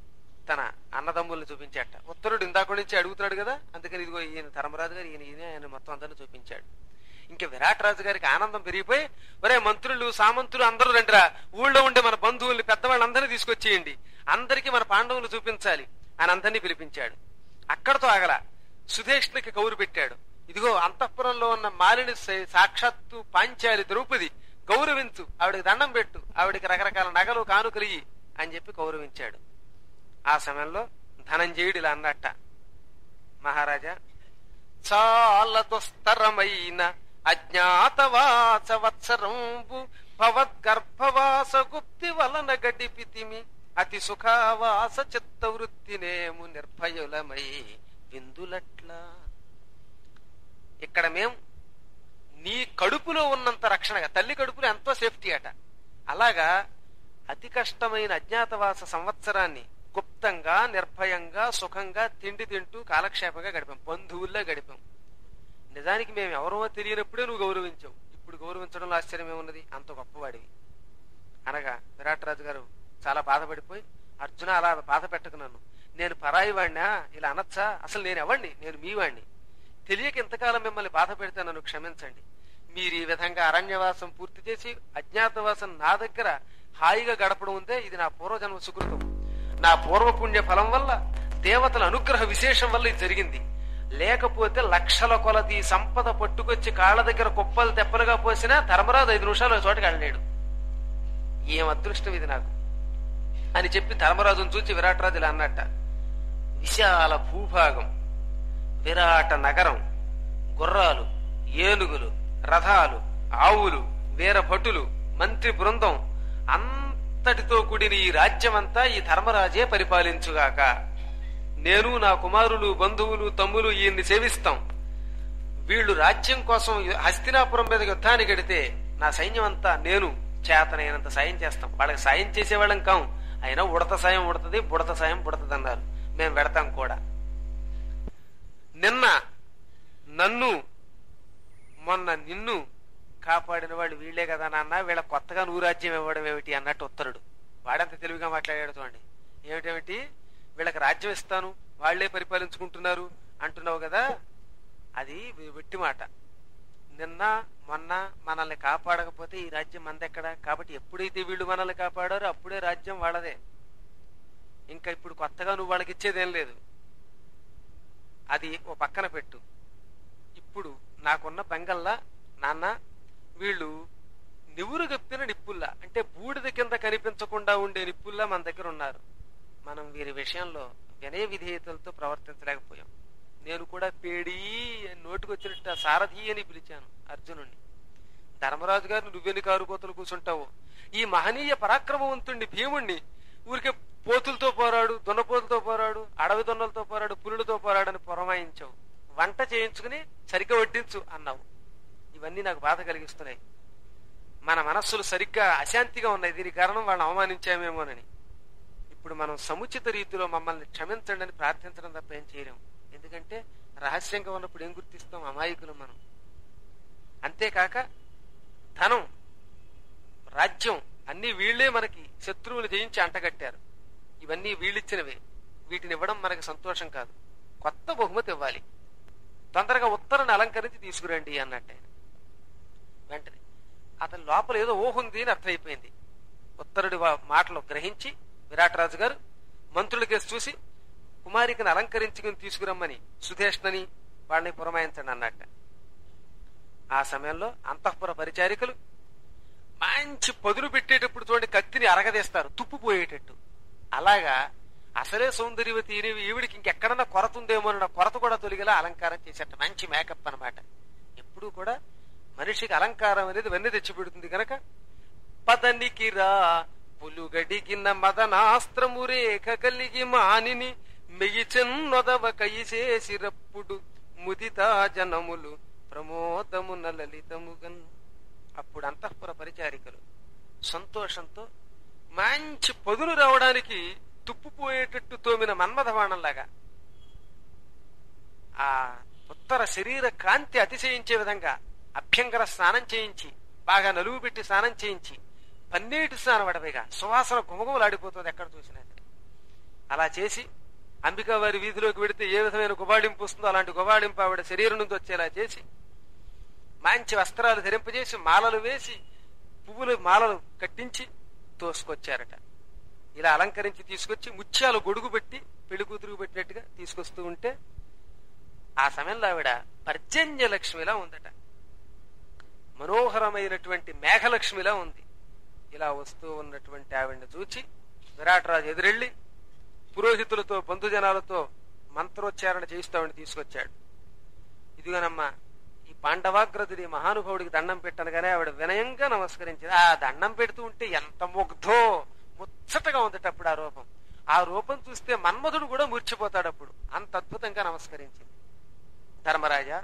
తన అన్నదమ్ముల్ని చూపించాట ఉత్తరుడు ఇందాక నుంచి అడుగుతున్నాడు కదా అందుకని ఇదిగో ఈయన ధర్మరాజు గారు ఈయన ఈయన ఆయన మొత్తం అందరిని చూపించాడు ఇంకా విరాట్ రాజు గారికి ఆనందం పెరిగిపోయి ఒరే మంత్రులు సామంతులు అందరూ రండిరా ఊళ్ళో ఉండే మన బంధువుల్ని పెద్దవాళ్ళందరినీ తీసుకొచ్చేయండి అందరికీ మన పాండవులు చూపించాలి అని అందరినీ పిలిపించాడు అక్కడతో ఆగల సుధేష్ణకి కౌరు పెట్టాడు ఇదిగో అంతఃపురంలో ఉన్న మాలిని సా- సాక్షాత్తు పాంచాలి ద్రౌపది గౌరవించు ఆవిడకి దండం పెట్టు ఆవిడకి రకరకాల నగలు కానుకలు ఇయ్యి అని చెప్పి గౌరవించాడు ఆ సమయంలో ధనంజయుడు ఇలా అన్నట్ట మహారాజా చాలా దుస్తరమైన అజ్ఞాతవాస వత్సరంబు భవద్గర్భవాస గుప్తి వలన గడిపితిమి అతి సుఖావాస చిత్తవృత్తినేము నిర్భయులమై విందులట్లా ఇక్కడ మేం నీ కడుపులో ఉన్నంత రక్షణగా తల్లి కడుపులో ఎంతో సేఫ్టీ అట అలాగా అతి కష్టమైన అజ్ఞాతవాస సంవత్సరాన్ని గుప్తంగా నిర్భయంగా సుఖంగా తిండి తింటూ కాలక్షేపంగా గడిపాం బంధువుల్లో గడిపాం నిజానికి మేము ఎవరో తెలియనప్పుడే నువ్వు గౌరవించావు ఇప్పుడు గౌరవించడంలో ఆశ్చర్యం ఏమున్నది అంత గొప్పవాడివి అనగా విరాట్ రాజు గారు చాలా బాధపడిపోయి అర్జున అలా బాధ పెట్టకు నన్ను నేను పరాయి వాడినా ఇలా అనొచ్చా అసలు నేను ఎవడిని నేను మీ వాడిని తెలియక ఇంతకాలం మిమ్మల్ని బాధ పెడితే నన్ను క్షమించండి మీరు ఈ విధంగా అరణ్యవాసం పూర్తి చేసి అజ్ఞాతవాసం నా దగ్గర హాయిగా గడపడం ఉందే ఇది నా పూర్వజన్మ సుకృతం నా పూర్వపుణ్య ఫలం వల్ల దేవతల అనుగ్రహ విశేషం వల్ల ఇది జరిగింది లేకపోతే లక్షల కొలది సంపద పట్టుకొచ్చి కాళ్ళ దగ్గర కుప్పలు తెప్పలుగా పోసినా ధర్మరాజు ఐదు నిమిషాలు చోటకి వెళ్ళలేడు ఏం అదృష్టం ఇది నాకు అని చెప్పి ధర్మరాజును చూచి విరాటరాజు ఇలా అన్నట్ట విశాల భూభాగం విరాట నగరం గుర్రాలు ఏనుగులు రథాలు ఆవులు వీరభటులు మంత్రి బృందం అంతటితో కూడిన ఈ రాజ్యమంతా ఈ ధర్మరాజే పరిపాలించుగాక నేను నా కుమారులు బంధువులు తమ్ములు ఈయన్ని సేవిస్తాం వీళ్ళు రాజ్యం కోసం హస్తినాపురం మీద యుద్ధానికి గడితే నా సైన్యం అంతా నేను చేతనైనంత సాయం చేస్తాం వాళ్ళకి సాయం చేసేవాళ్ళం కాం అయినా ఉడత సాయం ఉడతది బుడత సాయం బుడతది అన్నారు మేము పెడతాం కూడా నిన్న నన్ను మొన్న నిన్ను కాపాడిన వాళ్ళు వీళ్లే కదా నాన్న వీళ్ళ కొత్తగా నువ్వు రాజ్యం ఇవ్వడం ఏమిటి అన్నట్టు ఉత్తరుడు వాడంత తెలివిగా మాట్లాడాడు చూడండి ఏమిటేమిటి వీళ్ళకి రాజ్యం ఇస్తాను వాళ్లే పరిపాలించుకుంటున్నారు అంటున్నావు కదా అది వెట్టి మాట నిన్న మొన్న మనల్ని కాపాడకపోతే ఈ రాజ్యం మందెక్కడ కాబట్టి ఎప్పుడైతే వీళ్ళు మనల్ని కాపాడారో అప్పుడే రాజ్యం వాళ్ళదే ఇంకా ఇప్పుడు కొత్తగా నువ్వు వాళ్ళకి ఇచ్చేదేం లేదు అది ఓ పక్కన పెట్టు ఇప్పుడు నాకున్న బెంగల్లా నాన్న వీళ్ళు నివురు గప్పిన నిప్పుల్లా అంటే బూడిద కింద కనిపించకుండా ఉండే నిప్పుల్లా మన దగ్గర ఉన్నారు మనం వీరి విషయంలో వినయ విధేయతలతో ప్రవర్తించలేకపోయాం నేను కూడా పేడీ అని నోటికొచ్చినట్టు ఆ సారథి అని పిలిచాను అర్జునుణ్ణి ధర్మరాజు గారు నువ్వెన్ని కారుకోతలు కూర్చుంటావు ఈ మహనీయ పరాక్రమవంతుణ్ణి భీముణ్ణి ఊరికే పోతులతో పోరాడు దున్నపోతులతో పోరాడు అడవి దొన్నలతో పోరాడు పులులతో పోరాడని పొరమాయించావు వంట చేయించుకుని సరిగ్గా వడ్డించు అన్నావు ఇవన్నీ నాకు బాధ కలిగిస్తున్నాయి మన మనస్సులు సరిగ్గా అశాంతిగా ఉన్నాయి దీనికి కారణం వాళ్ళని అవమానించామేమోనని ఇప్పుడు మనం సముచిత రీతిలో మమ్మల్ని క్షమించండి అని ప్రార్థించడం తప్ప ఏం చేయలేం ఎందుకంటే రహస్యంగా ఉన్నప్పుడు ఏం గుర్తిస్తాం అమాయకులు మనం అంతేకాక ధనం రాజ్యం అన్ని వీళ్లే మనకి శత్రువులు జయించి అంటగట్టారు ఇవన్నీ వీళ్ళిచ్చినవే వీటిని ఇవ్వడం మనకి సంతోషం కాదు కొత్త బహుమతి ఇవ్వాలి తొందరగా ఉత్తరాన్ని అలంకరించి తీసుకురండి అన్నట్టు ఆయన వెంటనే అతని లోపల ఏదో ఊహుంది అని అర్థమైపోయింది ఉత్తరుడి వా- మాటలు గ్రహించి విరాటరాజు గారు మంత్రులకేసి చూసి కుమారికను అలంకరించుకుని తీసుకురమ్మని సుధేష్ణని వాళ్ళని పురమాయించండి అన్నట్ట ఆ సమయంలో అంతఃపుర పరిచారికలు మంచి పదును పెట్టేటప్పుడు చూడండి కత్తిని అరగదీస్తారు తుప్పు పోయేటట్టు అలాగా అసలే సౌందర్యవతి ఈని- ఈవిడికి ఇంకెక్కడన్నా కొరత ఉందేమో అన్న కొరత కూడా తొలగేలా అలంకారం చేసేట మంచి మేకప్ అన్నమాట ఎప్పుడూ కూడా మనిషికి అలంకారం అనేది వెన్నె తెచ్చిపెడుతుంది కనుక పదనికి రా పులుగడిగిన మదనాస్త్రము రేఖ కలిగి మానిని మెయి చెన్నొదవ కయిసేసిరప్పుడు ముదితా జనములు ప్రమోదమున లలితముగన్ అప్పుడు అంతఃపుర పరిచారికలు సంతోషంతో మంచి పదును రావడానికి తుప్పుపోయేటట్టు తోమిన మన్మధవాణంలాగా ఆ ఉత్తర శరీర కాంతి అతిశయించే విధంగా అభ్యంకర స్నానం చేయించి బాగా నలుగు పెట్టి స్నానం చేయించి పన్నీటి స్నానం పడపైగా సువాసన గుమగుమలాడిపోతుంది ఎక్కడ చూసినా సరే అలా చేసి అంబికా వారి వీధిలోకి వెడితే ఏ విధమైన గుబాళింపు వస్తుందో అలాంటి గుబాళింపు ఆవిడ శరీరం నుంచి వచ్చేలా చేసి మంచి వస్త్రాలు ధరింపజేసి మాలలు వేసి పువ్వులు మాలలు కట్టించి తోసుకొచ్చారట ఇలా అలంకరించి తీసుకొచ్చి ముత్యాలు గొడుగు పెట్టి పెళ్లి కూతురుకు పెట్టినట్టుగా తీసుకొస్తూ ఉంటే ఆ సమయంలో ఆవిడ పర్జన్య లక్ష్మిలా ఉందట మనోహరమైనటువంటి మేఘలక్ష్మిలా ఉంది ఇలా వస్తూ ఉన్నటువంటి ఆవిడని చూచి విరాటరాజు ఎదురెళ్లి పురోహితులతో బంధుజనాలతో మంత్రోచ్చారణ చేయిస్తామని తీసుకొచ్చాడు ఇదిగోనమ్మా ఈ పాండవాగ్రదుడి మహానుభావుడికి దండం పెట్టనగానే ఆవిడ వినయంగా నమస్కరించింది ఆ దండం పెడుతూ ఉంటే ఎంత ముగ్ధో ముచ్చటగా ఉందట అప్పుడు ఆ రూపం ఆ రూపం చూస్తే మన్మధుడు కూడా మూర్చిపోతాడు అప్పుడు అంత అద్భుతంగా నమస్కరించింది ధర్మరాజా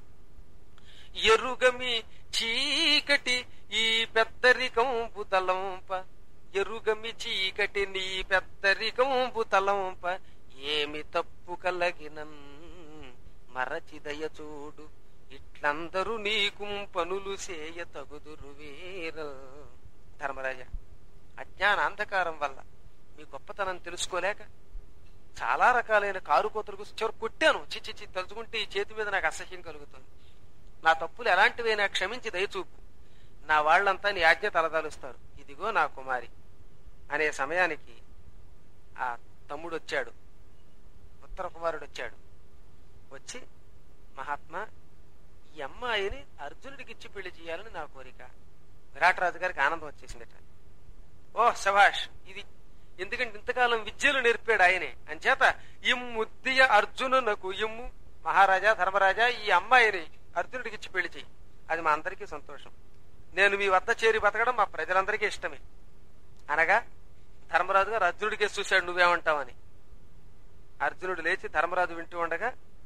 ఎరుగమి చీకటి ఈ పెద్దరికంపు తలంప ఎరుగమి చీకటి నీ పెద్దరికంపు తలంప ఏమి తప్పు కలగినన్ మరచి దయ చూడు ఇట్లందరూ నీకు పనులు చేయ తగుదురు వీర ధర్మరాజా అజ్ఞాన అంధకారం వల్ల మీ గొప్పతనం తెలుసుకోలేక చాలా రకాలైన కారు కోతలకు చివరి కొట్టాను చిచ్చి చి తలుచుకుంటే ఈ చేతి మీద నాకు అసహ్యం కలుగుతుంది నా తప్పులు ఎలాంటివైనా క్షమించి దయచూపు నా వాళ్ళంతా నీ ఆజ్ఞ తలదాలుస్తారు ఇదిగో నా కుమారి అనే సమయానికి ఆ తమ్ముడు వచ్చాడు ఉత్తర కుమారుడు వచ్చాడు వచ్చి మహాత్మా ఈ అమ్మాయిని అర్జునుడికి ఇచ్చి పెళ్లి చేయాలని నా కోరిక విరాటరాజు గారికి ఆనందం వచ్చేసిందట ఓ సభాష్ ఇది ఎందుకంటే ఇంతకాలం విద్యలు నేర్పాడు ఆయనే అంచేత ఇమ్ముద్దియ అర్జునునకు ఇమ్ము మహారాజా ధర్మరాజా ఈ అమ్మాయిని అర్జునుడికి ఇచ్చి పెళ్లి చెయ్యి అది మా అందరికీ సంతోషం నేను మీ వద్ద చేరి బతకడం మా ప్రజలందరికీ ఇష్టమే అనగా ధర్మరాజు గారు అర్జునుడికే చూశాడు నువ్వేమంటావని అర్జునుడు లేచి ధర్మరాజు వింటూ ఉండగా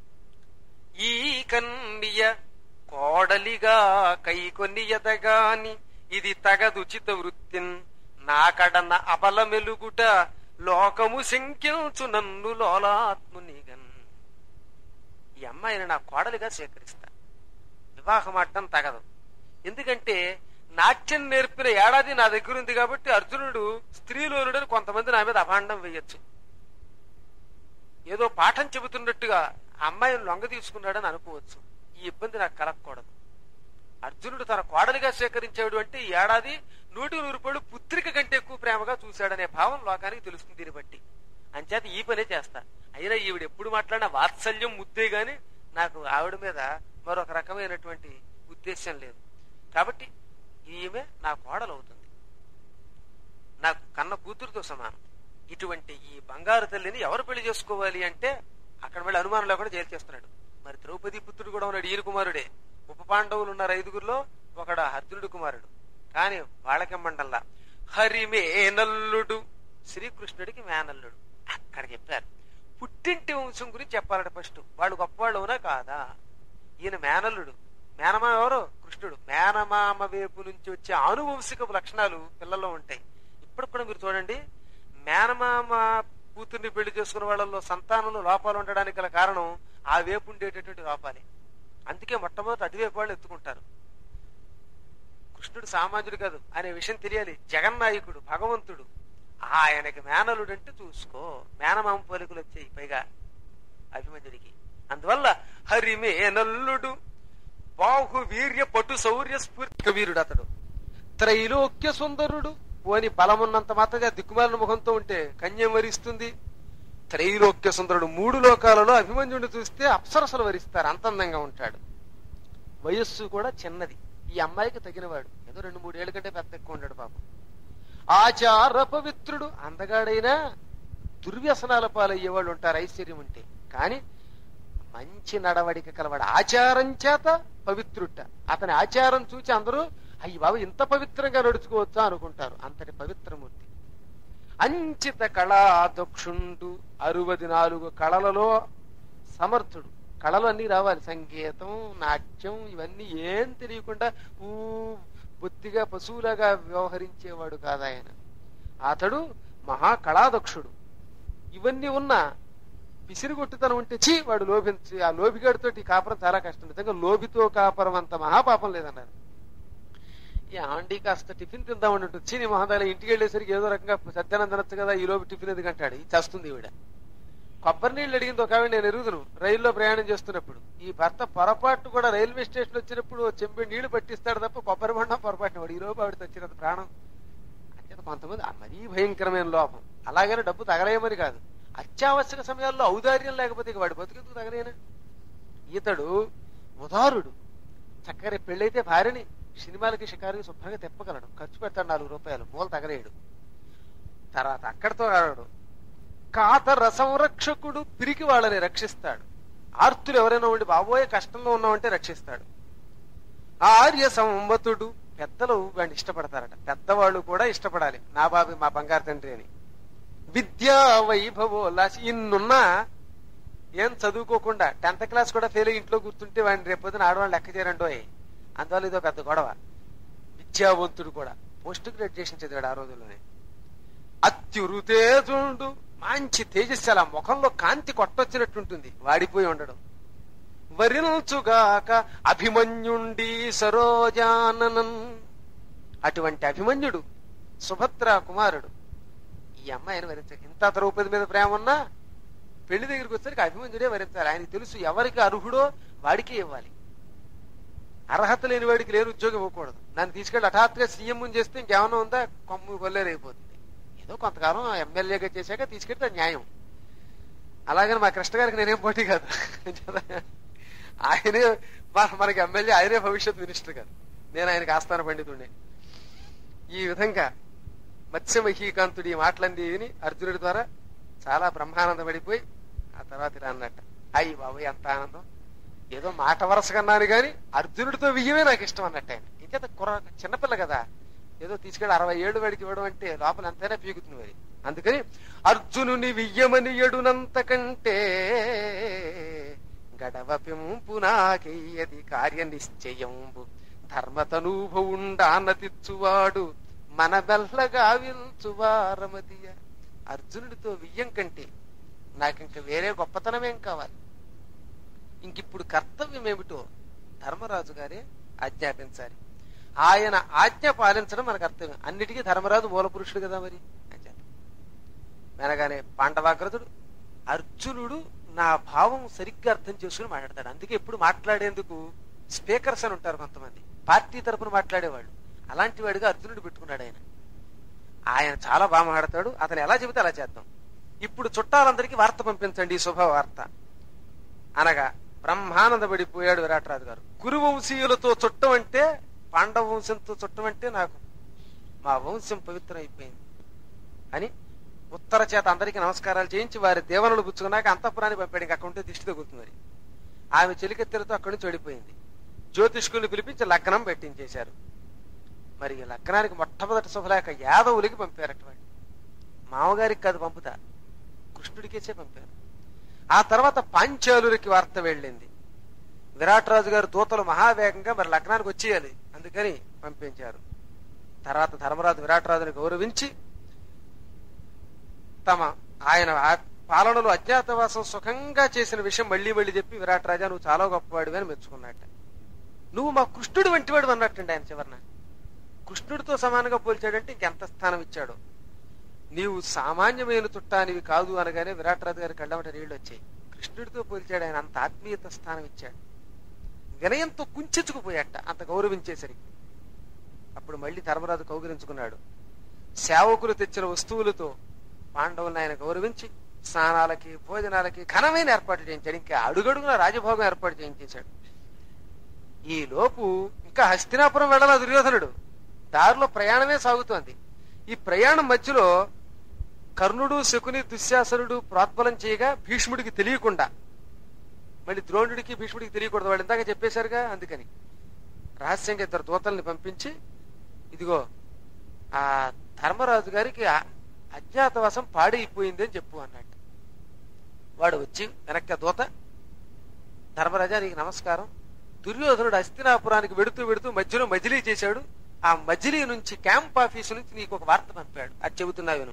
ఈ కన్నియ కోడలిగా కై కొన్నియదగాని ఇది తగదుచిత వృత్తిన్ నాకడన అబల మెలుగుట లోకము శంకించు నన్ను లోలాత్మునిగన్ ఈ అమ్మాయిని నా కోడలిగా స్వీకరిస్తా వివాహం ఆడటం తగదు ఎందుకంటే నాట్యం నేర్పిన ఏడాది నా దగ్గర ఉంది కాబట్టి అర్జునుడు స్త్రీలోనుడని కొంతమంది నా మీద అభాండం వేయొచ్చు ఏదో పాఠం చెబుతున్నట్టుగా ఆ అమ్మాయిని లొంగ తీసుకున్నాడని అనుకోవచ్చు ఈ ఇబ్బంది నాకు కలగకూడదు అర్జునుడు తన కోడలిగా స్వీకరించాడు అంటే ఈ ఏడాది నూటి నూరు పళ్ళు పుత్రిక కంటే ఎక్కువ ప్రేమగా చూశాడనే భావం లోకానికి తెలుస్తుంది దీన్ని బట్టి అంచేత ఈ పనే చేస్తా అయినా ఈవిడ ఎప్పుడు మాట్లాడినా వాత్సల్యం ముద్దే గాని నాకు ఆవిడ మీద మరొక రకమైనటువంటి ఉద్దేశం లేదు కాబట్టి ఈమె నా కోడలు అవుతుంది నాకు కన్న కూతురుతో సమానం ఇటువంటి ఈ బంగారు తల్లిని ఎవరు పెళ్లి చేసుకోవాలి అంటే అక్కడ వెళ్ళి అనుమానం లేకుండా జైలు చేస్తున్నాడు మరి ద్రౌపది పుత్రుడు కూడా ఉన్నాడు ఈయన కుమారుడే ఉప పాండవులు ఉన్నారు ఐదుగురిలో ఒకడు అర్జునుడు కుమారుడు కానీ వాళ్ళకి మండల్లా హరిమేనల్లుడు శ్రీకృష్ణుడికి మేనల్లుడు అక్కడ చెప్పారు పుట్టింటి వంశం గురించి చెప్పాలట ఫస్ట్ వాళ్ళు గొప్పవాళ్ళు అవునా కాదా ఈయన మేనల్లుడు మేనమామ ఎవరు కృష్ణుడు మేనమామ వైపు నుంచి వచ్చే ఆనువంశికపు లక్షణాలు పిల్లల్లో ఉంటాయి ఇప్పుడు కూడా మీరు చూడండి మేనమామ కూతుర్ని పెళ్లి చేసుకున్న వాళ్ళలో సంతానంలో లోపాలు ఉండడానికి గల కారణం ఆ వేపు ఉండేటటువంటి లోపాలే అందుకే మొట్టమొదటి అటువైపు వాళ్ళు ఎత్తుకుంటారు కృష్ణుడు సామాన్యుడు కాదు అనే విషయం తెలియాలి జగన్నాయకుడు భగవంతుడు ఆయనకి మేనలుడు అంటే చూసుకో మేనమామ పోలికలు వచ్చాయి పైగా అభిమన్యుడికి అందువల్ల హరిమేనల్లుడు బాహు వీర్య పటు శౌర్య స్ఫూర్తి వీరుడు అతడు త్రైలోక్య సుందరుడు పోని బలమున్నంత మాత్రంగా దిక్కుమాలిన ముఖంతో ఉంటే కన్యం వరిస్తుంది త్రైలోక్య సుందరుడు మూడు లోకాలలో అభిమన్యుడిని చూస్తే అప్సరసలు వరిస్తారు అంత అందంగా ఉంటాడు వయస్సు కూడా చిన్నది ఈ అమ్మాయికి తగినవాడు ఏదో రెండు మూడు ఏళ్ళ కంటే పెద్ద ఎక్కువ ఉంటాడు పాపం ఆచార పవిత్రుడు అందగాడైనా దుర్వ్యసనాల పాలయ్యేవాళ్ళు ఉంటారు ఐశ్వర్యం ఉంటే కానీ మంచి నడవడిక కలవాడు ఆచారం చేత పవిత్రుట అతని ఆచారం చూచి అందరూ అయ్యి బాబు ఇంత పవిత్రంగా నడుచుకోవచ్చా అనుకుంటారు అంతటి పవిత్రమూర్తి అంచిత కళా దక్షుండు అరువది నాలుగు కళలలో సమర్థుడు కళలు అన్ని రావాలి సంగీతం నాట్యం ఇవన్నీ ఏం తెలియకుండా ఊ బొత్తిగా పశువులాగా వ్యవహరించేవాడు కాదాయన అతడు మహా కళాదక్షుడు ఇవన్నీ ఉన్నా పిసిరిగొట్టుతనం ఉంటే చీ వాడు లోభించి ఆ లోభిగాడితో ఈ కాపురం చాలా కష్టం నిజంగా లోభితో కాపురం అంత మహాపాపం లేదన్నారు ఏమండి కాస్త టిఫిన్ తిందామని ఉంటుంది చీని మహాదాల ఇంటికి వెళ్ళేసరికి ఏదో రకంగా సత్యానం తినచ్చు కదా ఈ లోపు టిఫిన్ ఎందుకు అంటాడు ఇది చేస్తుంది ఈవిడ కొబ్బరి నీళ్ళు అడిగింది ఒక ఆవిడ నేను ఎరుగుదును రైల్లో ప్రయాణం చేస్తున్నప్పుడు ఈ భర్త పొరపాటు కూడా రైల్వే స్టేషన్ వచ్చినప్పుడు ఓ చెంబి నీళ్లు పట్టిస్తాడు తప్ప కొబ్బరి బండం పొరపాటున వాడు ఈ రోజు ఆవిడ వచ్చినంత ప్రాణం అంచేత కొంతమంది ఆ మరీ భయంకరమైన లోపం అలాగని డబ్బు తగలేయమని కాదు అత్యావశ్యక సమయాల్లో ఔదార్యం లేకపోతే ఇక వాడి బతుకెందుకు తగలేనా ఈతడు ఉదారుడు చక్కగా పెళ్ళైతే భార్యని సినిమాలకి షికారుకి శుభ్రంగా తెప్పగలడు ఖర్చు పెడతాడు నాలుగు రూపాయలు మూల తగలేయడు తర్వాత అక్కడితో ఆడడు కాతర సంరక్షకుడు పిరికి వాళ్ళని రక్షిస్తాడు ఆర్తులు ఎవరైనా ఉండి బాబోయే కష్టంలో ఉన్నామంటే రక్షిస్తాడు ఆర్య సంవతుడు పెద్దలు వాడిని ఇష్టపడతారట పెద్దవాళ్ళు కూడా ఇష్టపడాలి నా బాబు మా బంగారు తండ్రి అని విద్యా వైభవోల్లాసి ఇన్నున్నా ఏం చదువుకోకుండా టెన్త్ క్లాస్ కూడా ఫెయిల్ అయ్యి ఇంట్లో కూర్చుంటే వాడిని రేపొద్దున ఆడవాళ్ళు లెక్క చేయరంటోయ్ అందువల్ల ఇదో పెద్ద గొడవ విద్యావంతుడు కూడా పోస్ట్ గ్రాడ్యుయేషన్ చదివాడు ఆ రోజుల్లోనే అత్యురుతేజుండు మంచి తేజస్సు అలా ముఖంలో కాంతి కొట్టొచ్చినట్టుంటుంది వాడిపోయి ఉండడం వరిల్చుగాక అభిమన్యుండి సరోజాననన్ అటువంటి అభిమన్యుడు సుభద్ర కుమారుడు ఈ అమ్మాయిని వరించాలి ఇంత ద్రౌపది మీద ప్రేమ ఉన్నా పెళ్లి దగ్గరికి వచ్చేసరికి అభిమన్యుడే వరించాలి ఆయనకి తెలుసు ఎవరికి అర్హుడో వాడికే ఇవ్వాలి అర్హత లేని వాడికి లేని ఉద్యోగం ఇవ్వకూడదు నన్ను తీసుకెళ్లి హఠాత్తుగా సీఎం చేస్తే ఇంకేమన్నా ఉందా కొమ్ము కొల్లేరైపోతుంది ఏదో కొంతకాలం ఎమ్మెల్యేగా చేశాక తీసుకెళ్తే న్యాయం అలాగని మా కృష్ణ గారికి నేనేం పోటీ కాదు ఆయనే మన- మనకి ఎమ్మెల్యే ఆయనే భవిష్యత్ మినిస్టర్ కాదు నేను ఆయనకి ఆస్థాన పండితుడిని ఈ విధంగా మత్స్యమహీకాంతుడి ఈ మాటలన్నీ విని అర్జునుడి ద్వారా చాలా బ్రహ్మానందపడిపోయి ఆ తర్వాత ఇలా అన్నట్ట అయ్యి బాబు ఎంత ఆనందం ఏదో మాట వరసగా అన్నాను గాని అర్జునుడితో వియ్యమే నాకు ఇష్టం అన్నట్టు ఆయన ఇంకేత కుర్ర చిన్నపిల్ల కదా ఏదో తీసుకెళ్ళి అరవై ఏళ్ళు వాడికి ఇవ్వడం అంటే లోపల ఎంతైనా పీకుతుంది మరి అందుకని అర్జునుని వియ్యమని ఎడునంత కంటే గడవ పెంపు నాకెయ్యది కార్య నిశ్చయంబు ధర్మతనూభవుండానతిచ్చువాడు మన బెల్లగా విల్చువారమతియ అర్జునుడితో వియ్యం కంటే నాకింక వేరే గొప్పతనమేం కావాలి ఇంకిప్పుడు కర్తవ్యం ఏమిటో ధర్మరాజు గారే ఆజ్ఞాపించాలి ఆయన ఆజ్ఞ పాలించడం మన కర్తవ్యం అన్నిటికీ ధర్మరాజు మూల పురుషుడు కదా మరి అంచేత. వెనగానే పాండవాగ్రతుడు అర్జునుడు నా భావం సరిగ్గా అర్థం చేసుకుని మాట్లాడతాడు అందుకే ఎప్పుడు మాట్లాడేందుకు స్పీకర్స్ అని ఉంటారు కొంతమంది పార్టీ తరపున మాట్లాడేవాళ్ళు అలాంటి వాడిగా అర్జునుడు పెట్టుకున్నాడు ఆయన ఆయన చాలా బాగా మాట్లాడతాడు అతను ఎలా చెబితే అలా చేద్దాం ఇప్పుడు చుట్టాలందరికీ వార్త పంపించండి ఈ శుభ వార్త అనగా బ్రహ్మానందపడిపోయాడు విరాటరాజు గారు కురువంశీయులతో చుట్టం అంటే పాండవ వంశంతో చుట్టం అంటే నాకు మా వంశం పవిత్రం అయిపోయింది అని ఉత్తర చేత అందరికీ నమస్కారాలు చేయించి వారి దేవనలు పుచ్చుకున్నాక అంతఃపురాన్ని పంపాడు ఇంకా అక్కడ ఉంటే దిష్టి తగ్గుతుంది మరి ఆమె చెలికెత్తెలతో అక్కడి నుంచి ఓడిపోయింది జ్యోతిష్కుల్ని పిలిపించి లగ్నం పెట్టించేశారు మరి ఈ లగ్నానికి మొట్టమొదటి శుభలేఖ యాదవులకి పంపారట వాడు మామగారికి కాదు పంపుతా కృష్ణుడికేసే పంపారు ఆ తర్వాత పాంచాలులకి వార్త వెళ్ళింది విరాటరాజు గారు దూతలు మహావేగంగా మరి లగ్నానికి వచ్చేయాలి అందుకని పంపించారు తర్వాత ధర్మరాజు విరాటరాజుని గౌరవించి తమ ఆయన ఆ- పాలనలో అజ్ఞాతవాసం సుఖంగా చేసిన విషయం మళ్ళీ మళ్ళీ చెప్పి విరాటరాజా నువ్వు చాలా గొప్పవాడివి అని మెచ్చుకున్నట్ట నువ్వు మా కృష్ణుడు వంటివాడు అన్నట్టండి ఆయన చివరన కృష్ణుడితో సమానంగా పోల్చాడంటే ఇంకెంత స్థానం ఇచ్చాడు నీవు సామాన్యమైన చుట్టానివి కాదు అనగానే విరాటరాజు గారి కళ్ళమట నీళ్లు వచ్చాయి కృష్ణుడితో పోల్చాడు ఆయన అంత ఆత్మీయత స్థానం ఇచ్చాడు వినయంతో కుంచెచ్చుకుపోయాట అంత గౌరవించేసరికి అప్పుడు మళ్ళీ ధర్మరాజు కౌగిలించుకున్నాడు సేవకులు తెచ్చిన వస్తువులతో పాండవులను ఆయన గౌరవించి స్నానాలకి భోజనాలకి ఘనమైన ఏర్పాట్లు చేయించాడు ఇంకా అడుగడుగున రాజభోగం ఏర్పాటు చేయించేశాడు ఈ లోపు ఇంకా హస్తినాపురం వెళ్ళాల దుర్యోధనుడు దారిలో ప్రయాణమే సాగుతోంది ఈ ప్రయాణం మధ్యలో కర్ణుడు శకుని దుశ్శాసనుడు ప్రోత్బలం చేయగా భీష్ముడికి తెలియకుండా మళ్ళీ ద్రోణుడికి భీష్ముడికి తెలియకూడదు వాళ్ళు ఇందాక చెప్పేశారుగా అందుకని రహస్యంగా ఇద్దరు దూతల్ని పంపించి ఇదిగో ఆ ధర్మరాజు గారికి ఆ అజ్ఞాతవాసం పాడైపోయింది అని చెప్పు అన్నట్టు వాడు వచ్చి వెనక్కి ఆ దూత ధర్మరాజా నీకు నమస్కారం దుర్యోధనుడు హస్తినాపురానికి వెడుతూ వెడుతూ మధ్యలో మజిలీ చేశాడు ఆ మజిలీ నుంచి క్యాంప్ ఆఫీసు నుంచి నీకు ఒక వార్త పంపాడు అది చెబుతున్నా విను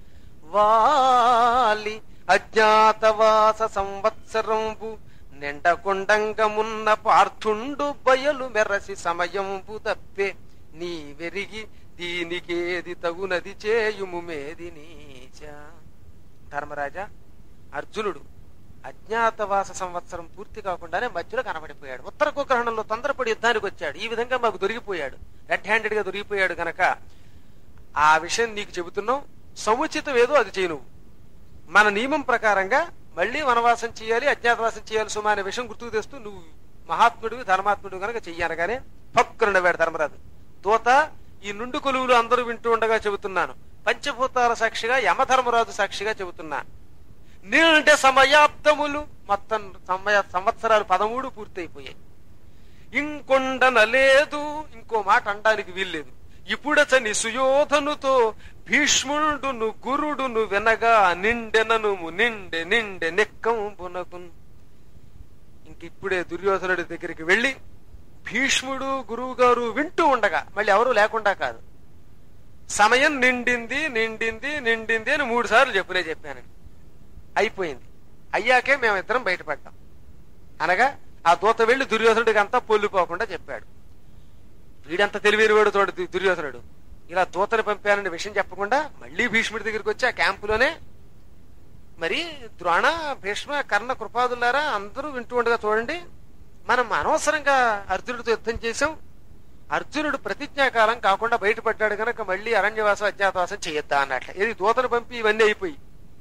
వాలి అజ్ఞాతవాస సంవత్సరంబు నిండకొండంగమున్న పార్థుండు బయలు మెరసి సమయంబు తప్పే నీ వెరిగి దీనికేది తగునది చేయుము మేది నీచ ధర్మరాజా అర్జునుడు అజ్ఞాతవాస సంవత్సరం పూర్తి కాకుండానే మధ్యలో కనబడిపోయాడు ఉత్తర కుగ్రహణంలో తొందరపడి యుద్ధానికి వచ్చాడు ఈ విధంగా మాకు దొరికిపోయాడు రెడ్ హ్యాండెడ్ గా దొరికిపోయాడు గనక ఆ విషయం నీకు చెబుతున్నాం సముచితం ఏదో అది చేయి నువ్వు మన నియమం ప్రకారంగా మళ్ళీ వనవాసం చేయాలి అజ్ఞాతవాసం చేయాలి సుమా అనే విషయం గుర్తుకు తెస్తూ నువ్వు మహాత్ముడివి ధర్మాత్ముడు కనుక చెయ్యనగానే పక్కునుండవాడు ధర్మరాజు దూత ఈ నుండు కొలువులు అందరూ వింటూ ఉండగా చెబుతున్నాను పంచభూతాల సాక్షిగా యమధర్మరాజు సాక్షిగా చెబుతున్నా నేనంటే సమయాబ్దములు మొత్తం సమయ సంవత్సరాలు పదమూడు పూర్తయిపోయాయి ఇంకొండన లేదు ఇంకో మాట అనడానికి వీల్లేదు ఇప్పుడచని సుయోధనుతో భీష్ముడును గురుడును వినగా నిండెనను నిండె నిండె నెక్కంబునకున్ ఇంక ఇప్పుడే దుర్యోధనుడి దగ్గరికి వెళ్లి భీష్ముడు గురువు గారు వింటూ ఉండగా మళ్ళీ ఎవరు లేకుండా కాదు సమయం నిండింది నిండింది నిండింది అని మూడు సార్లు చెప్పునే చెప్పాను అయిపోయింది అయ్యాకే మేమిద్దరం బయటపడ్డాం అనగా ఆ దూత వెళ్లి దుర్యోధనుడికి అంతా పొల్లిపోకుండా చెప్పాడు వీడంత తెలివైనవాడు తోడు దు- దుర్యోధనుడు ఇలా దూతని పంపానని విషయం చెప్పకుండా మళ్ళీ భీష్ముడి దగ్గరికి వచ్చి ఆ క్యాంపులోనే మరి ద్రోణ భీష్మ కర్ణ కృపాదులారా అందరూ వింటూ ఉండగా చూడండి మనం అనవసరంగా అర్జునుడితో యుద్ధం చేశాం అర్జునుడు ప్రతిజ్ఞాకాలం కాకుండా బయటపడ్డాడు గనక మళ్ళీ అరణ్యవాసం అజ్ఞాతవాసం చేయొద్దా అన్నట్ల ఇది దూతను పంపి ఇవన్నీ అయిపోయి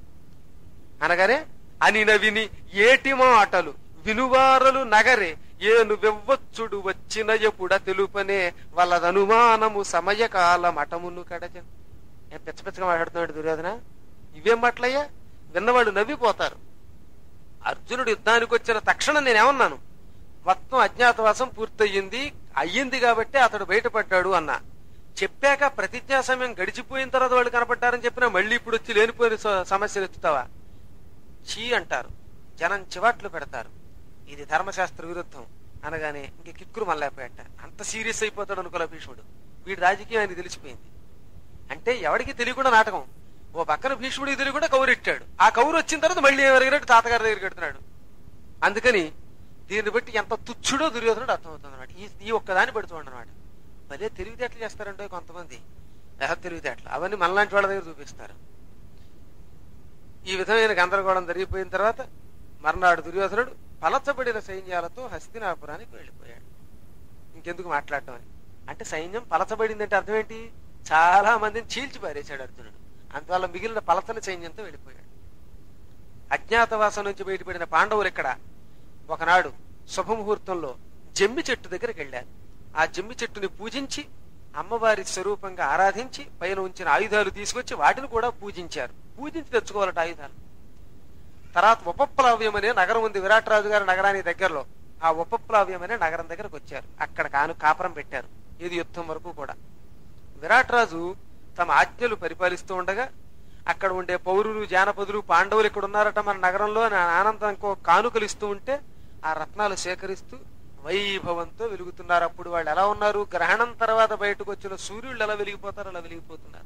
అనగానే అనిన విని ఏటి మాటలు వినువారలు నగరే ఏను వెవ్వచ్చుడు వచ్చిన ఎప్పుడ తెలుపనే వాళ్ళదనుమానము సమయకాల మఠమును కడజన్ ఏం పిచ్చ పిచ్చగా మాట్లాడుతున్నాడు దుర్యోధన ఇవేం మాటలయ్యా విన్నవాళ్ళు నవ్విపోతారు అర్జునుడు యుద్ధానికి వచ్చిన తక్షణం నేనేమన్నాను మొత్తం అజ్ఞాతవాసం పూర్తయింది అయ్యింది కాబట్టి అతడు బయటపడ్డాడు అన్నా చెప్పాక ప్రతిజ్ఞా సమయం గడిచిపోయిన తర్వాత వాళ్ళు కనపడ్డారని చెప్పినా మళ్ళీ ఇప్పుడు వచ్చి లేనిపోయిన స- సమస్యలు ఎత్తుతావా చీ అంటారు జనం చివాట్లు పెడతారు ఇది ధర్మశాస్త్ర విరుద్ధం అనగానే ఇంక కిక్కురు మళ్ళాపోయట అంత సీరియస్ అయిపోతాడు అనుకోలే భీష్ముడు వీడి రాజకీయం ఆయనకి తెలిసిపోయింది అంటే ఎవడికి తెలియకుండా నాటకం ఓ పక్కన భీష్ముడికి తెలియకుండా కౌరెట్టాడు ఆ కౌరు వచ్చిన తర్వాత మళ్ళీ ఎవరిగినట్టు తాతగారి దగ్గరికి పెడుతున్నాడు అందుకని దీన్ని బట్టి ఎంత తుచ్చుడో దుర్యోధనుడు అర్థమవుతుంది అనమాట ఈ ఈ ఒక్కదాన్ని పెడుతుంది అనమాట భలే తెలివితేటలు చేస్తారంటే కొంతమంది ఎహ తెలివితేటలు అవన్నీ మనలాంటి వాళ్ళ దగ్గర చూపిస్తారు ఈ విధమైన గందరగోళం జరిగిపోయిన తర్వాత మర్నాడు దుర్యోధనుడు పలచబడిన సైన్యాలతో హస్తినాపురానికి వెళ్ళిపోయాడు ఇంకెందుకు మాట్లాడటం అని అంటే సైన్యం పలచబడిందంటే అర్థం ఏంటి చాలా మందిని చీల్చి పారేశాడు అర్జునుడు అందువల్ల మిగిలిన పలచని సైన్యంతో వెళ్ళిపోయాడు అజ్ఞాతవాసం నుంచి బయటపడిన పాండవులు ఇక్కడ ఒకనాడు శుభముహూర్తంలో జమ్మి చెట్టు దగ్గరికి వెళ్ళారు ఆ జమ్మి చెట్టుని పూజించి అమ్మవారి స్వరూపంగా ఆరాధించి పైన ఉంచిన ఆయుధాలు తీసుకొచ్చి వాటిని కూడా పూజించారు పూజించి తెచ్చుకోవాలట ఆయుధాలు తర్వాత ఉపప్లవ్యం అనే నగరం ఉంది విరాట్ రాజు గారి నగరానికి దగ్గరలో ఆ ఉపప్లవ్యం అనే నగరం దగ్గరకు వచ్చారు అక్కడ కాను కాపురం పెట్టారు ఇది యుద్ధం వరకు కూడా విరాట్ రాజు తమ ఆజ్ఞలు పరిపాలిస్తూ ఉండగా అక్కడ ఉండే పౌరులు జానపదులు పాండవులు ఇక్కడ ఉన్నారట మన నగరంలో అని ఆనందంకో కానుకలు ఇస్తూ ఉంటే ఆ రత్నాలు సేకరిస్తూ వైభవంతో వెలుగుతున్నారు అప్పుడు వాళ్ళు ఎలా ఉన్నారు గ్రహణం తర్వాత బయటకు వచ్చిన సూర్యుళ్ళు ఎలా వెలిగిపోతారు అలా వెలిగిపోతున్నారు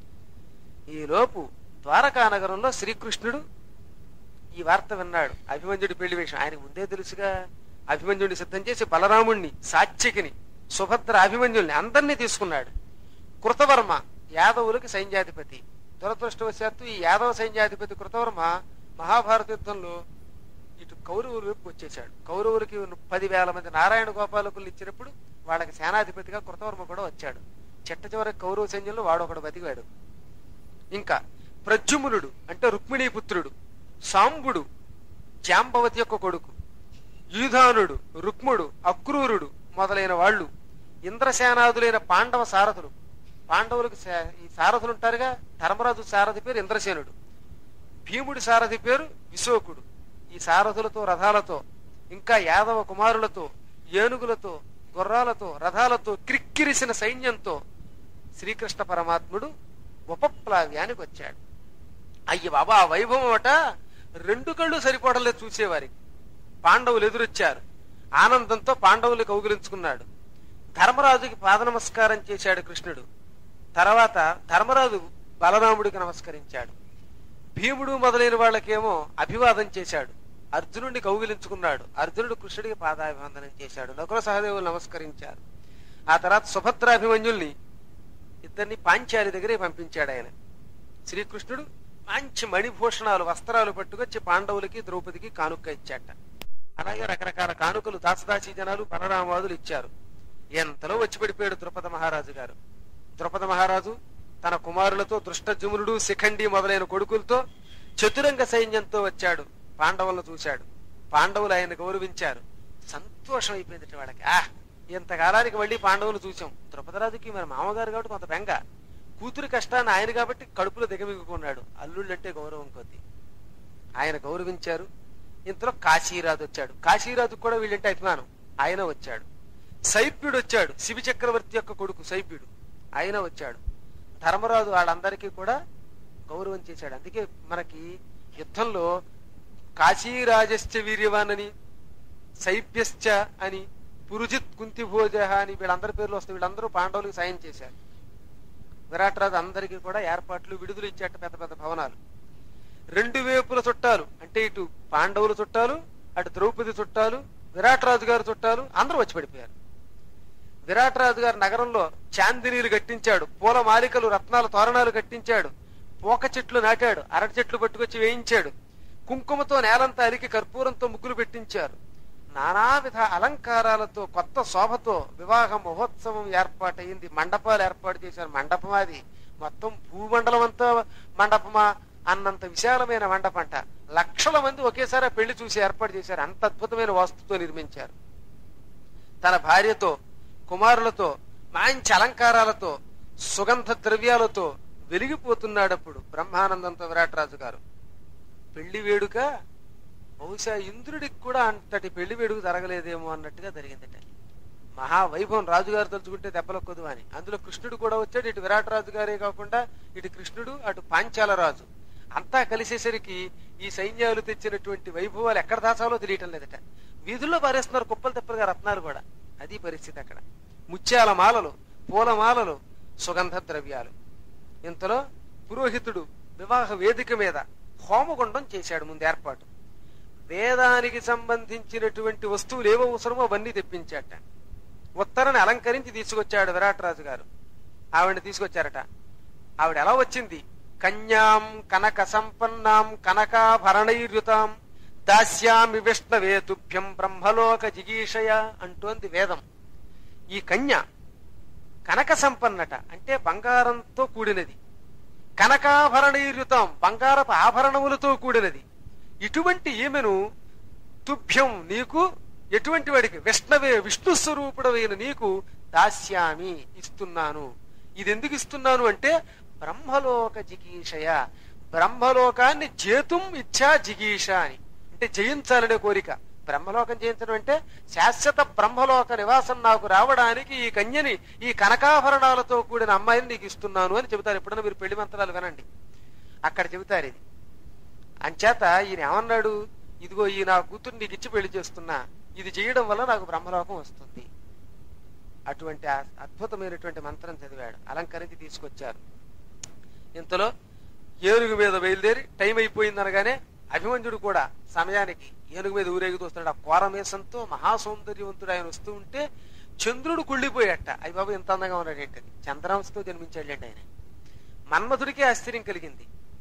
ఈ లోపు ద్వారకా నగరంలో శ్రీకృష్ణుడు ఈ వార్త విన్నాడు అభిమన్యుడి పెళ్లి విషయం ఆయనకు ముందే తెలుసుగా అభిమన్యుడిని సిద్ధం చేసి బలరాముణ్ణి సాత్యకిని సుభద్ర అభిమన్యుల్ని అందరినీ తీసుకున్నాడు కృతవర్మ యాదవులకి సైన్యాధిపతి దురదృష్టవశాత్తు ఈ యాదవ సైన్యాధిపతి కృతవర్మ మహాభారత యుద్ధంలో ఇటు కౌరవుల వైపు వచ్చేశాడు కౌరవులకి పదివేల మంది నారాయణ గోపాలకులు ఇచ్చినప్పుడు వాళ్ళకి సేనాధిపతిగా కృతవర్మ కూడా వచ్చాడు చిట్ట చివరికి కౌరవ సైన్యంలో వాడు ఒకడు బతికాడు ఇంకా ప్రద్యుమ్నుడు అంటే రుక్మిణీపుత్రుడు సాంబుడు జాంబవతి యొక్క కొడుకు యూధానుడు రుక్ముడు అక్రూరుడు మొదలైన వాళ్ళు ఇంద్రసేనాదులైన పాండవ సారథులు పాండవులకు సా- ఈ సారథులు ఉంటారుగా ధర్మరాజు సారథి పేరు ఇంద్రసేనుడు భీముడి సారథి పేరు విశోకుడు ఈ సారథులతో రథాలతో ఇంకా యాదవ కుమారులతో ఏనుగులతో గుర్రాలతో రథాలతో క్రిక్కిరిసిన సైన్యంతో శ్రీకృష్ణ పరమాత్ముడు ఉపప్లావ్యానికి వచ్చాడు అయ్య బాబా ఆ వైభవం అట రెండు కళ్ళు సరిపోవడంలేదు చూసేవారికి పాండవులు ఎదురొచ్చారు ఆనందంతో పాండవులు కౌగిలించుకున్నాడు ధర్మరాజుకి పాద నమస్కారం చేశాడు కృష్ణుడు తర్వాత ధర్మరాజు బలరాముడికి నమస్కరించాడు భీముడు మొదలైన వాళ్ళకేమో అభివాదం చేశాడు అర్జునుడిని కౌగిలించుకున్నాడు అర్జునుడు కృష్ణుడికి పాదాభివందనం చేశాడు నకుల సహదేవులు నమస్కరించారు ఆ తర్వాత సుభద్రాభిమన్యుల్ని ఇద్దరిని పాంచాలి దగ్గరే పంపించాడు ఆయన శ్రీకృష్ణుడు మంచి మణిభూషణాలు వస్త్రాలు పట్టుకొచ్చి పాండవులకి ద్రౌపదికి కానుక ఇచ్చాట అలాగే రకరకాల కానుకలు దాసదాసి జనాలు పరరామాదులు ఇచ్చారు ఎంతలో వచ్చి పడిపోయాడు ద్రుపద మహారాజు గారు ద్రుపద మహారాజు తన కుమారులతో దృష్టజుమునుడు శిఖండి మొదలైన కొడుకులతో చతురంగ సైన్యంతో వచ్చాడు పాండవులను చూశాడు పాండవులు ఆయన గౌరవించారు సంతోషం అయిపోయింది వాళ్ళకి ఆ ఇంతకాలానికి మళ్ళీ పాండవులు చూసాం ద్రుపదరాజుకి మన మామగారు కాబట్టి కొంత బెంగ కూతురి కష్టాన్ని ఆయన కాబట్టి కడుపులో దిగమిగుకున్నాడు అల్లుళ్ళంటే గౌరవం కొద్ది ఆయన గౌరవించారు ఇంతలో కాశీరాజు వచ్చాడు కాశీరాజు కూడా వీళ్ళంటే అభిమానం ఆయన వచ్చాడు సైప్యుడు వచ్చాడు శివి చక్రవర్తి యొక్క కొడుకు సైప్యుడు ఆయన వచ్చాడు ధర్మరాజు వాళ్ళందరికీ కూడా గౌరవం చేశాడు అందుకే మనకి యుద్ధంలో కాశీరాజశ్చ వీర్యవాన్ సైప్యశ్చ అని పురుజిత్ కుంతిభోజ అని వీళ్ళందరి పేర్లు వస్తాయి వీళ్ళందరూ పాండవులకు సాయం చేశారు విరాట్ రాజు అందరికీ కూడా ఏర్పాట్లు విడుదల ఇచ్చేట పెద్ద పెద్ద భవనాలు రెండు వేపుల చుట్టాలు అంటే ఇటు పాండవుల చుట్టాలు అటు ద్రౌపది చుట్టాలు విరాట్ రాజు గారి చుట్టాలు అందరూ వచ్చి పడిపోయారు విరాట్ రాజు గారి నగరంలో చాందినీలు కట్టించాడు పూల మాలికలు రత్నాల తోరణాలు కట్టించాడు పోక చెట్లు నాటాడు అరటి చెట్లు పట్టుకొచ్చి వేయించాడు కుంకుమతో నేలంతా అలికి కర్పూరంతో ముగ్గులు పెట్టించారు నానావిధ అలంకారాలతో కొత్త శోభతో వివాహ మహోత్సవం ఏర్పాటైంది మండపాలు ఏర్పాటు చేశారు మండపం అది మొత్తం భూమండలం అంతా మండపమా అన్నంత విశాలమైన మండపంట లక్షల మంది ఒకేసారి ఆ పెళ్లి చూసి ఏర్పాటు చేశారు అంత అద్భుతమైన వాస్తుతో నిర్మించారు తన భార్యతో కుమారులతో మంచి అలంకారాలతో సుగంధ ద్రవ్యాలతో వెలిగిపోతున్నాడప్పుడు బ్రహ్మానందంతో విరాటరాజు గారు పెళ్లి వేడుక బహుశా ఇంద్రుడికి కూడా అంతటి పెళ్లి వేడుక జరగలేదేమో అన్నట్టుగా జరిగిందట మహావైభవం రాజుగారు తలుచుకుంటే దెబ్బలొక్కదు అని అందులో కృష్ణుడు కూడా వచ్చాడు ఇటు విరాట్ రాజు గారే కాకుండా ఇటు కృష్ణుడు అటు పాంచాల రాజు అంతా కలిసేసరికి ఈ సైన్యాలు తెచ్చినటువంటి వైభవాలు ఎక్కడ దాచాలో తెలియటం లేదట వీధుల్లో పారేస్తున్నారు కుప్పలు తెప్పలుగా రత్నాలు కూడా అది పరిస్థితి అక్కడ ముత్యాల మాలలు పూల మాలలు సుగంధ ద్రవ్యాలు ఇంతలో పురోహితుడు వివాహ వేదిక మీద హోమగుండం చేశాడు ముందు ఏర్పాటు వేదానికి సంబంధించినటువంటి వస్తువులు ఏవో అవసరమో అవన్నీ తెప్పించాట ఉత్తరని అలంకరించి తీసుకొచ్చాడు విరాట్ రాజు గారు ఆవిడ తీసుకొచ్చారట ఆవిడ ఎలా వచ్చింది కన్యాం కనక సంపన్నాం కనకాభరణైర్యుతాం దాస్యామి విష్ణవే తుభ్యం బ్రహ్మలోక జిగీషయ అంటోంది వేదం ఈ కన్య కనక సంపన్నట అంటే బంగారంతో కూడినది కనకాభరణైర్యుతాం బంగారపు ఆభరణములతో కూడినది ఇటువంటి ఈమెను తుభ్యం నీకు ఎటువంటి వాడికి విష్ణవే విష్ణు స్వరూపుడవైన నీకు దాస్యామి ఇస్తున్నాను ఇది ఎందుకు ఇస్తున్నాను అంటే బ్రహ్మలోక జిగీషయ బ్రహ్మలోకాన్ని జేతుం ఇచ్చా జిగీష అని అంటే జయించాలనే కోరిక బ్రహ్మలోకం జయించడం అంటే శాశ్వత బ్రహ్మలోక నివాసం నాకు రావడానికి ఈ కన్యని ఈ కనకాభరణాలతో కూడిన అమ్మాయిని నీకు ఇస్తున్నాను అని చెబుతారు ఎప్పుడైనా మీరు పెళ్లి మంత్రాలు వినండి అక్కడ చెబుతారు ఇది అంచేత ఈయన ఏమన్నాడు ఇదిగో ఈ నా కూతురు నీకు ఇచ్చి పెళ్లి చేస్తున్నా ఇది చేయడం వల్ల నాకు బ్రహ్మలోకం వస్తుంది అటువంటి ఆ అద్భుతమైనటువంటి మంత్రం చదివాడు అలంకరించి తీసుకొచ్చారు ఇంతలో ఏనుగు మీద బయలుదేరి టైం అయిపోయింది అనగానే అభిమన్యుడు కూడా సమయానికి ఏనుగు మీద ఊరేగుతూ వస్తున్నాడు ఆ కోరమేసంతో మహాసౌందర్యవంతుడు ఆయన వస్తూ ఉంటే చంద్రుడు కుళ్ళిపోయాట అయ్యి బాబు ఎంత అందంగా ఉన్నాడు ఏంటది చంద్రాంశతో జన్మించాడు ఆయన మన్మధుడికే ఆశ్చర్యం కలిగింది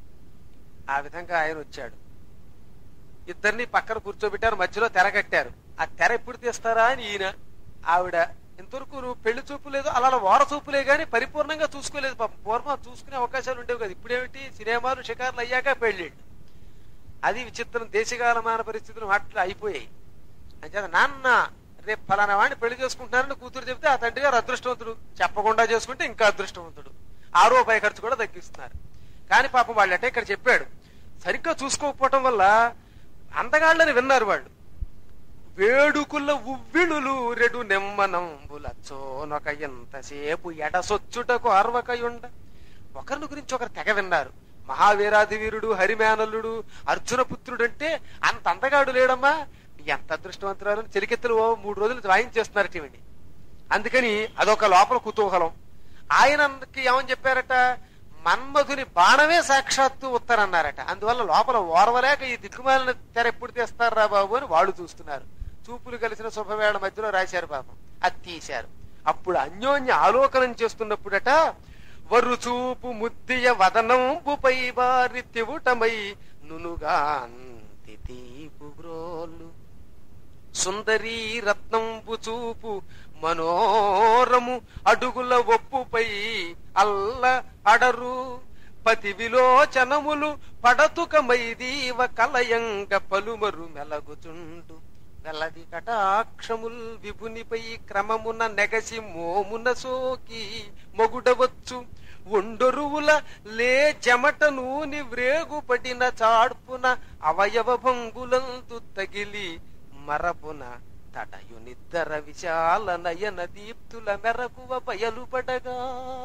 ఆ విధంగా ఆయన వచ్చాడు ఇద్దరిని పక్కన కూర్చోబెట్టారు మధ్యలో తెర కట్టారు ఆ తెర ఎప్పుడు తీస్తారా అని ఈయన ఆవిడ ఇంతవరకు నువ్వు పెళ్లి చూపు లేదు అలా అలా వార చూపులే గానీ పరిపూర్ణంగా చూసుకోలేదు పాపం పూర్వం చూసుకునే అవకాశాలు ఉండేవి కదా ఇప్పుడేమిటి సినిమాలు షికార్లు అయ్యాక పెళ్ళిళ్ళు అది విచిత్రం దేశకాలమాన పరిస్థితులు అట్లా అయిపోయాయి అంచేత నాన్న రేపు ఫలానా వాడిని పెళ్లి చేసుకుంటున్నారని కూతురు చెప్తే ఆ తండ్రి గారు అదృష్టవంతుడు చెప్పకుండా చేసుకుంటే ఇంకా అదృష్టవంతుడు ఆ రూపాయి ఖర్చు కూడా తగ్గిస్తున్నారు కానీ పాపం వాళ్ళంటే ఇక్కడ చెప్పాడు సరిగ్గా చూసుకోకపోవటం వల్ల అందగాళ్ళని విన్నారు వాళ్ళు వేడుకుల ఉవ్విణులు రెడు నెమ్మనంబులచ్చోనొక ఎంతసేపు ఎడసొచ్చుటకు అర్వకయుండ ఒకరిని గురించి ఒకరు తెగ విన్నారు మహావీరాధి వీరుడు హరిమేనల్లుడు అర్జున పుత్రుడు అంటే అంత అందగాడు లేడమ్మా ఎంత అదృష్టవంతురాలు చెలికెత్తులు ఓ మూడు రోజులు వాయించేస్తున్నారు టీవీని అందుకని అదొక లోపల కుతూహలం ఆయనకి ఏమని చెప్పారట మన్మధుని బాణమే సాక్షాత్తు ఉత్తరన్నారట అందువల్ల లోపల ఓర్వలేక ఈ దిక్కుమాలిన తెర ఎప్పుడు తెస్తారా బాబు అని వాళ్ళు చూస్తున్నారు చూపులు కలిసిన శుభవేళ మధ్యలో రాశారు పాపం అది తీశారు అప్పుడు అన్యోన్య ఆలోకనం చేస్తున్నప్పుడట వరుచూపు ముద్దియ వదనంబుపై వారి తివుటమై నునుగాంతి తీపు గ్రోలు సుందరీ రత్నంబు చూపు మనోరము అడుగుల ఒప్పుపై అల్ల అడరు పతి విలోచనములు పడతుకమైదీవ కలయంగ పలుమరు మెలగుచుండు వెల్లది కటాక్షముల్ విభునిపై క్రమమున నెగసి మోమున సోకి మొగుడవచ్చు ఒండొరువుల లే చెమట నూని వ్రేగుపడిన చాడ్పున అవయవ భంగులంతు తగిలి మరపున తటయు నిద్దర విశాల నయన దీప్తుల మెరకువ బయలుపడగా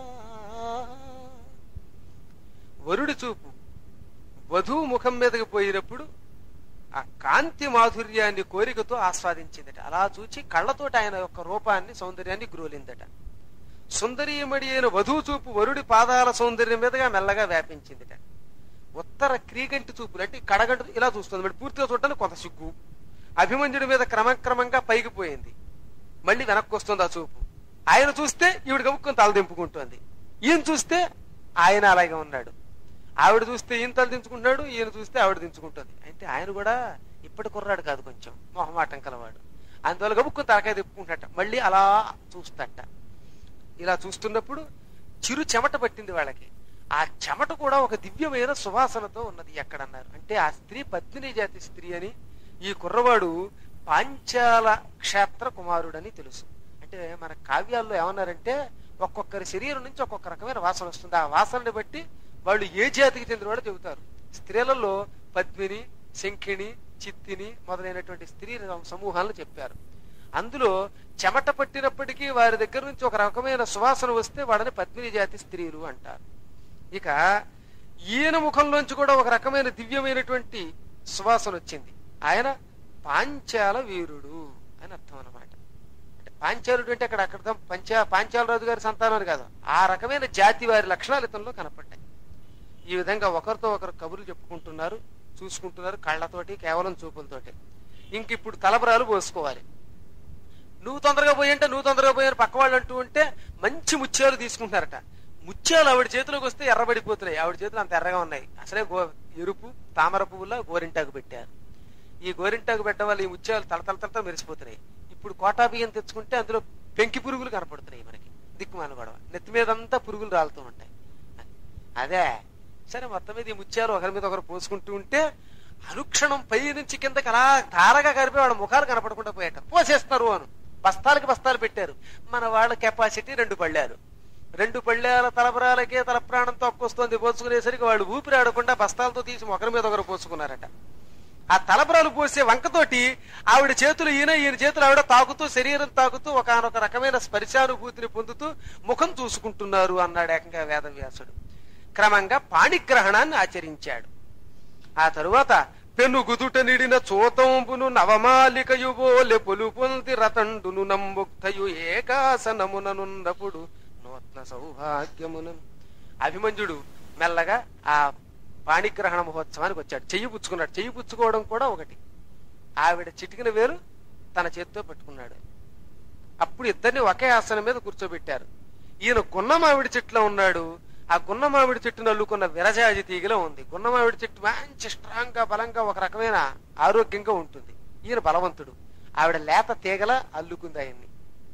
వరుడి చూపు వధువు ముఖం మీదకి పోయినప్పుడు ఆ కాంతి మాధుర్యాన్ని కోరికతో ఆస్వాదించిందట అలా చూచి కళ్ళతోటి ఆయన యొక్క రూపాన్ని సౌందర్యాన్ని గ్రోలిందట సుందరీయమడి అయిన వధువు చూపు వరుడి పాదాల సౌందర్యం మీదుగా మెల్లగా వ్యాపించిందిట ఉత్తర క్రీగంటి చూపులు అంటే కడగంట ఇలా చూస్తుంది మరి పూర్తిగా చూడడానికి కొంత సిగ్గు అభిమన్యుడి మీద క్రమక్రమంగా పైకి పోయింది మళ్ళీ వెనక్కి వస్తుంది ఆ చూపు ఆయన చూస్తే ఈవిడ గబుక్కుని తల దింపుకుంటోంది ఈయన చూస్తే ఆయన అలాగే ఉన్నాడు ఆవిడ చూస్తే ఈయన తల దించుకుంటున్నాడు ఈయన చూస్తే ఆవిడ దించుకుంటుంది అయితే ఆయన కూడా ఇప్పటి కుర్రాడు కాదు కొంచెం మొహమాటం కలవాడు అందువల్ల గబుక్కుని తలకాయ తిప్పుకుంటాట మళ్ళీ అలా చూస్తట ఇలా చూస్తున్నప్పుడు చిరు చెమట పట్టింది వాళ్ళకి ఆ చెమట కూడా ఒక దివ్యమైన సువాసనతో ఉన్నది ఎక్కడన్నారు అంటే ఆ స్త్రీ పద్మిని జాతి స్త్రీ అని ఈ కుర్రవాడు పాంచాల క్షేత్ర కుమారుడని తెలుసు అంటే మన కావ్యాల్లో ఏమన్నారంటే ఒక్కొక్కరి శరీరం నుంచి ఒక్కొక్క రకమైన వాసన వస్తుంది ఆ వాసనని బట్టి వాళ్ళు ఏ జాతికి చెందినవాడో చెబుతారు స్త్రీలలో పద్మిని శంఖిణి చిత్తిని మొదలైనటువంటి స్త్రీ సమూహాలను చెప్పారు అందులో చెమట పట్టినప్పటికీ వారి దగ్గర నుంచి ఒక రకమైన సువాసన వస్తే వాళ్ళని పద్మిని జాతి స్త్రీలు అంటారు ఇక ఈయన ముఖంలోంచి కూడా ఒక రకమైన దివ్యమైనటువంటి సువాసన వచ్చింది ఆయన పాంచాల వీరుడు అని అర్థం అన్నమాట అంటే పాంచాలుడు అంటే అక్కడ అక్కడ పంచా పాంచాలరాజు గారి సంతానం కాదు ఆ రకమైన జాతి వారి లక్షణాలు ఇతనిలో కనపడ్డాయి ఈ విధంగా ఒకరితో ఒకరు కబుర్లు చెప్పుకుంటున్నారు చూసుకుంటున్నారు కళ్ళతోటి కేవలం చూపులతోటి ఇంక ఇప్పుడు తలబరాలు పోసుకోవాలి నువ్వు తొందరగా పోయంటే నువ్వు తొందరగా పోయారు పక్క వాళ్ళు అంటూ ఉంటే మంచి ముత్యాలు తీసుకుంటారట ముత్యాలు ఆవిడ చేతిలోకి వస్తే ఎర్రబడిపోతున్నాయి ఆవిడ చేతులు అంత ఎర్రగా ఉన్నాయి అసలే గో ఎరుపు తామర పువ్వులా గోరింటాకు పెట్టారు ఈ గోరింటాకు పెట్టడం వల్ల ఈ ముత్యాలు తలతల తలతో మెరిసిపోతున్నాయి ఇప్పుడు కోటా బియ్యం తెచ్చుకుంటే అందులో పెంకి పురుగులు కనపడుతున్నాయి మనకి దిక్కుమాల గొడవ నెత్తి మీదంతా పురుగులు రాలుతూ ఉంటాయి అదే సరే మొత్తం మీద ఈ ముత్యాలు ఒకరి మీద ఒకరు పోసుకుంటూ ఉంటే అనుక్షణం పై నుంచి కిందకి అలా ధారగా కలిపి వాళ్ళ ముఖాలు కనపడకుండా పోయాట పోసేస్తున్నారు అను బస్తాలకి బస్తాలు పెట్టారు మన వాళ్ళ కెపాసిటీ రెండు పళ్ళారు రెండు పళ్ళాల తలపరాలకే తల ప్రాణం తొక్కొస్తుంది పోసుకునేసరికి వాళ్ళు ఊపిరి ఆడకుండా బస్తాలతో తీసి ఒకరి మీద ఒకరు పోసుకున్నారట ఆ తలపరాలు పోసే వంకతోటి ఆవిడ చేతులు ఈయన ఈయన చేతులు ఆవిడ తాకుతూ శరీరం తాకుతూ ఒకనొక రకమైన స్పర్శానుభూతిని పొందుతూ ముఖం చూసుకుంటున్నారు అన్నాడు ఏకంగా వేదవ్యాసుడు క్రమంగా పాణిగ్రహణాన్ని ఆచరించాడు ఆ తరువాత పెను గుదుట నిడిన చూతంబును నవమాలికయుబోలె పొలు పొంది రతండును నమ్ముక్తయు ఏకాసనముననున్నప్పుడు నూత్న సౌభాగ్యమును అభిమన్యుడు మెల్లగా ఆ పాణిగ్రహణ మహోత్సవానికి వచ్చాడు చెయ్యి పుచ్చుకున్నాడు చెయ్యి పుచ్చుకోవడం కూడా ఒకటి ఆవిడ చిటికిన వేలు తన చేతితో పెట్టుకున్నాడు అప్పుడు ఇద్దరిని ఒకే ఆసనం మీద కూర్చోబెట్టారు ఈయన గున్నమావిడి చెట్టులో ఉన్నాడు ఆ గున్నమావిడి చెట్టును అల్లుకున్న విరజాజి తీగలో ఉంది గున్నమావిడి చెట్టు మంచి స్ట్రాంగ్ గా బలంగా ఒక రకమైన ఆరోగ్యంగా ఉంటుంది ఈయన బలవంతుడు ఆవిడ లేత తీగల అల్లుకుంది ఆయన్ని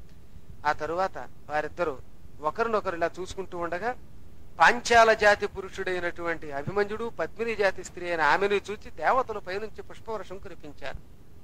ఆ తరువాత వారిద్దరూ ఒకరినొకరు ఇలా చూసుకుంటూ ఉండగా పాంచాల జాతి పురుషుడైనటువంటి అభిమన్యుడు పద్మిని జాతి స్త్రీ అయిన ఆమెను చూచి దేవతలు పైనుంచి పుష్పవర్షం కురిపించారు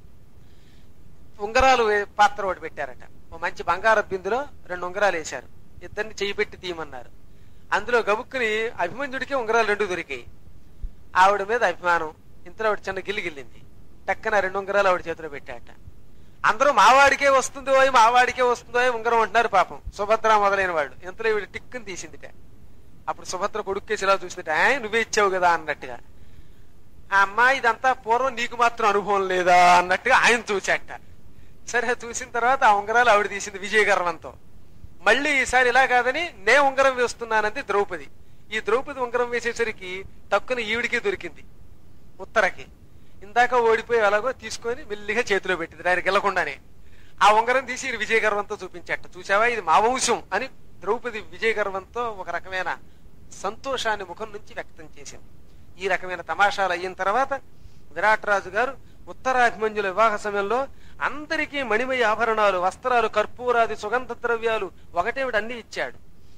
ఉంగరాలు వే- పాత్ర ఒకటి పెట్టారట ఓ మంచి బంగారు బిందులో రెండు ఉంగరాలు వేశారు ఇద్దరిని చేయి పెట్టి తీయమన్నారు అందులో గబుక్కుని అభిమన్యుడికి ఉంగరాలు రెండు దొరికాయి ఆవిడ మీద అభిమానం ఇంతలో ఆవిడ చిన్న గిల్లి గిల్లింది టక్కన రెండు ఉంగరాలు ఆవిడ చేతిలో పెట్టాట అందరూ మావాడికే వస్తుందో మావాడికే వస్తుందో ఉంగరం అంటున్నారు పాపం సుభద్ర మొదలైన వాళ్ళు ఇంతలో ఈవిడ టిక్కుని తీసిందిట అప్పుడు సుభద్ర కొడుక్కేసి ఇలా చూసిందిట "ఆయ్, నువ్వే ఇచ్చావు కదా అన్నట్టుగా ఆ అమ్మాయి ఇదంతా పూర్వం నీకు మాత్రం అనుభవం లేదా అన్నట్టుగా ఆయన చూచాట సరే చూసిన తర్వాత ఆ ఉంగరాలు ఆవిడ తీసింది విజయ గర్వంతో మళ్ళీ ఈసారి ఇలా కాదని నే ఉంగరం వేస్తున్నానంది ద్రౌపది ఈ ద్రౌపది ఉంగరం వేసేసరికి టక్కున ఈవిడికి దొరికింది ఉత్తరకి ఇందాక ఓడిపోయి ఎలాగో తీసుకొని మెల్లిగా చేతిలో పెట్టింది ఆయన గెలకుండానే ఆ ఉంగరం తీసి ఈయన విజయ గర్వంతో చూపించట చూసావా ఇది మా వంశం అని ద్రౌపది విజయ గర్వంతో ఒక రకమైన సంతోషాన్ని ముఖం నుంచి వ్యక్తం చేసింది ఈ రకమైన తమాషాలు అయిన తర్వాత విరాట్ రాజు గారు ఉత్తరాభిమన్యుల వివాహ సమయంలో అందరికీ మణిమయ ఆభరణాలు వస్త్రాలు కర్పూరాది సుగంధ ద్రవ్యాలు ఒకటేమిటి అన్ని ఇచ్చాడు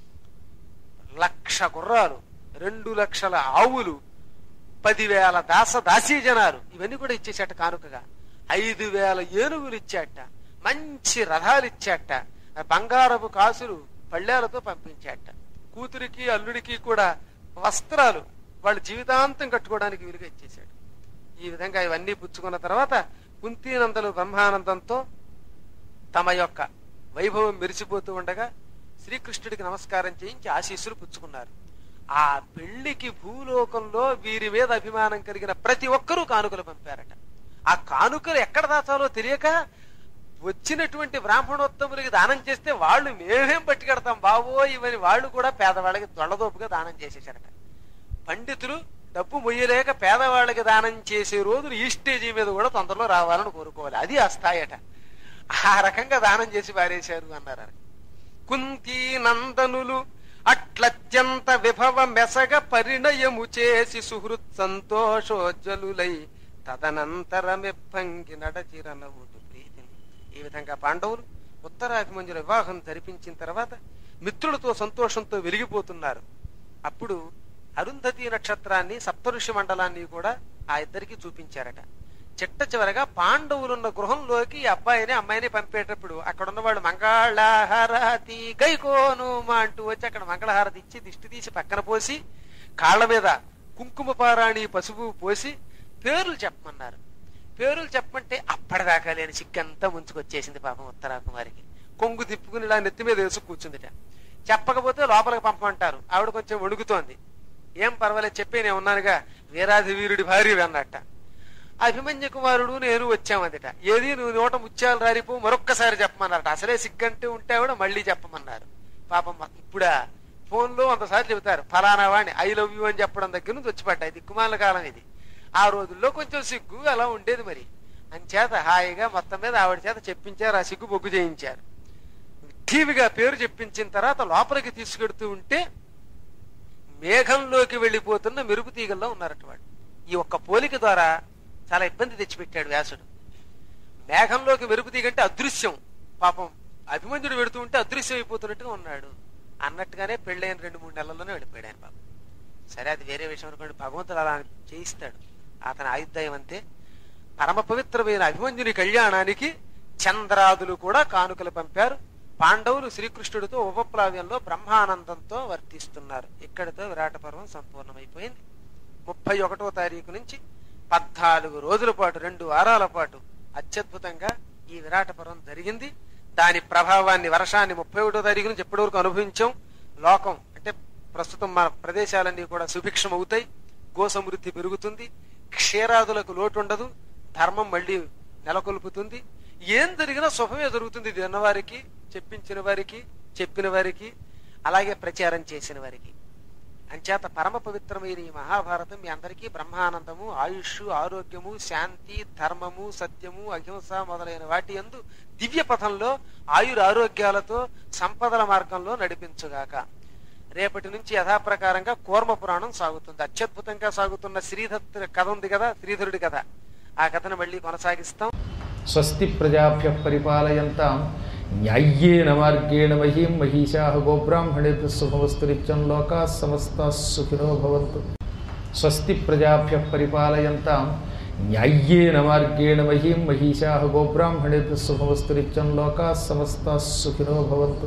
లక్ష గుర్రాలు రెండు లక్షల ఆవులు పదివేల దాస దాసీ జనాలు ఇవన్నీ కూడా ఇచ్చేసాట కానుకగా ఐదు వేల ఏనుగులు ఇచ్చాట మంచి రథాలు ఇచ్చాట బంగారపు కాసులు పళ్ళేలతో పంపించాట కూతురికి అల్లుడికి కూడా వస్త్రాలు వాళ్ళ జీవితాంతం కట్టుకోవడానికి వీలుగా ఇచ్చేశాడు ఈ విధంగా ఇవన్నీ పుచ్చుకున్న తర్వాత కుంతీనందలు బ్రహ్మానందంతో తమ యొక్క వైభవం మెరిసిపోతూ ఉండగా శ్రీకృష్ణుడికి నమస్కారం చేయించి ఆశీస్సులు పుచ్చుకున్నారు ఆ పెళ్లికి భూలోకంలో వీరి మీద అభిమానం కలిగిన ప్రతి ఒక్కరూ కానుకలు పంపారట ఆ కానుకలు ఎక్కడ దాచాలో తెలియక వచ్చినటువంటి బ్రాహ్మణోత్తములకి దానం చేస్తే వాళ్ళు మేమేం పట్టుకెడతాం బావో ఇవని వాళ్ళు కూడా పేదవాళ్ళకి దొళ్ళదోపుగా దానం చేసేసారట పండితులు డబ్బు మొయ్యలేక పేదవాళ్ళకి దానం చేసే రోజులు ఈ స్టేజీ మీద కూడా తొందరలో రావాలని కోరుకోవాలి అది ఆ స్థాయి అట ఆ రకంగా దానం చేసి పారేశారు అన్నారు కుంతి నందనులు అట్లత్యంత విభవ మెసగ పరిణయము చేసి సుహృత్ సంతోషోజ్వలులై తదనంతరమెప్పంగి నడచిరనవుడు ప్రీతిని ఈ విధంగా పాండవులు ఉత్తరాభిమన్యుల వివాహం జరిపించిన తర్వాత మిత్రులతో సంతోషంతో వెలిగిపోతున్నారు అప్పుడు అరుంధతి నక్షత్రాన్ని సప్తఋషి మండలాన్ని కూడా ఆ ఇద్దరికి చూపించారట చిట్ట చివరగా పాండవులున్న గృహంలోకి ఈ అబ్బాయిని అమ్మాయిని పంపేటప్పుడు అక్కడ ఉన్న వాళ్ళు మంగళహారతి గైకోనుమా అంటూ వచ్చి అక్కడ మంగళహారతి ఇచ్చి దిష్టి తీసి పక్కన పోసి కాళ్ళ మీద కుంకుమ పారాణి పసుపు పోసి పేర్లు చెప్పమన్నారు పేర్లు చెప్పమంటే అప్పటిదాకా లేని సిగ్గంతా ముంచుకొచ్చేసింది పాపం ఉత్తరాకుమారికి కొంగు తిప్పుకుని ఇలా నెత్తి మీద వేసి కూర్చుందిట చెప్పకపోతే లోపలికి పంపమంటారు ఆవిడ కొంచెం వణుకుతోంది ఏం పర్వాలేదు చెప్పే నేను ఉన్నానుగా వీరాధి వీరుడి భార్య అన్నట్ట అభిమన్య కుమారుడు నేను వచ్చామందిట ఏది నువ్వు నోట ముత్యాలు రారిపో మరొక్కసారి చెప్పమన్నారట అసలే సిగ్గంటే ఉంటే కూడా మళ్ళీ చెప్పమన్నారు పాపం ఇప్పుడా ఫోన్ లో అంతసార్లు చెబుతారు ఫలానా వాడిని ఐ లవ్ యూ అని చెప్పడం దగ్గర నుంచి వచ్చిపడ్డాయి దిక్కుమాల కాలం ఇది ఆ రోజుల్లో కొంచెం సిగ్గు అలా ఉండేది మరి అంచేత హాయిగా మొత్తం మీద ఆవిడ చేత చెప్పించారు ఆ సిగ్గు బొగ్గు చేయించారు టీవీగా పేరు చెప్పించిన తర్వాత లోపలికి తీసుకెడుతూ ఉంటే మేఘంలోకి వెళ్లిపోతున్న మెరుపు తీగల్లో ఉన్నారట వాడు ఈ ఒక్క పోలిక ద్వారా చాలా ఇబ్బంది తెచ్చిపెట్టాడు వ్యాసుడు మేఘంలోకి మెరుపు తీగంటే అదృశ్యం పాపం అభిమన్యుడు వెడుతూ ఉంటే అదృశ్యం అయిపోతున్నట్టుగా ఉన్నాడు అన్నట్టుగానే పెళ్ళైన రెండు మూడు నెలల్లోనే వెళ్ళిపోయాడు ఆయన పాపం సరే అది వేరే విషయం అనుకోండి భగవంతుడు అలా చేయిస్తాడు అతని ఆయుర్దాయం అంతే పరమ పవిత్రమైన అభిమన్యుని కళ్యాణానికి చంద్రాదులు కూడా కానుకలు పంపారు పాండవులు శ్రీకృష్ణుడితో ఉపప్లావ్యంలో బ్రహ్మానందంతో వర్తిస్తున్నారు ఇక్కడితో విరాట పర్వం సంపూర్ణమైపోయింది ముప్పై ఒకటో తారీఖు నుంచి పద్నాలుగు రోజుల పాటు రెండు వారాల పాటు అత్యద్భుతంగా ఈ విరాట పర్వం జరిగింది దాని ప్రభావాన్ని వర్షాన్ని ముప్పై ఒకటో తారీఖు నుంచి ఎప్పటి వరకు అనుభవించాం లోకం అంటే ప్రస్తుతం మన ప్రదేశాలన్నీ కూడా సుభిక్షం అవుతాయి గో సమృద్ధి పెరుగుతుంది క్షీరాదులకు లోటు ఉండదు ధర్మం మళ్ళీ నెలకొల్పుతుంది ఏం జరిగినా శుభమే జరుగుతుంది ఇది విన్నవారికి చెప్పించిన వారికి చెప్పిన వారికి అలాగే ప్రచారం చేసిన వారికి అంచేత పరమ పవిత్రమైన ఈ మహాభారతం మీ అందరికీ బ్రహ్మానందము ఆయుష్ ఆరోగ్యము శాంతి ధర్మము సత్యము అహింస మొదలైన వాటి యందు దివ్య పథంలో ఆయుర ఆరోగ్యాలతో సంపదల మార్గంలో నడిపించుగాక రేపటి నుంచి యథాప్రకారంగా కూర్మ పురాణం సాగుతుంది అత్యద్భుతంగా సాగుతున్న శ్రీధర్ కథ ఉంది కదా శ్రీధరుడి కథ ఆ కథను మళ్ళీ కొనసాగిస్తాం స్వస్తి ప్రజాభ్య పరిపాలయంతాం న్యాయ్యేన మార్గేణ మహీం మహిషా గోబ్రాహ్మణేభ్య శుభమస్తు నిత్యం లోకా సమస్త సుఖినో భవంతు స్వస్తి ప్రజాభ్య పరిపాలయంతాం న్యాయ్యేన మార్గేణ మహీం మహిషా గోబ్రాహ్మణేభ్య శుభమస్తు నిత్యం లోకా సమస్త సుఖినో భవంతు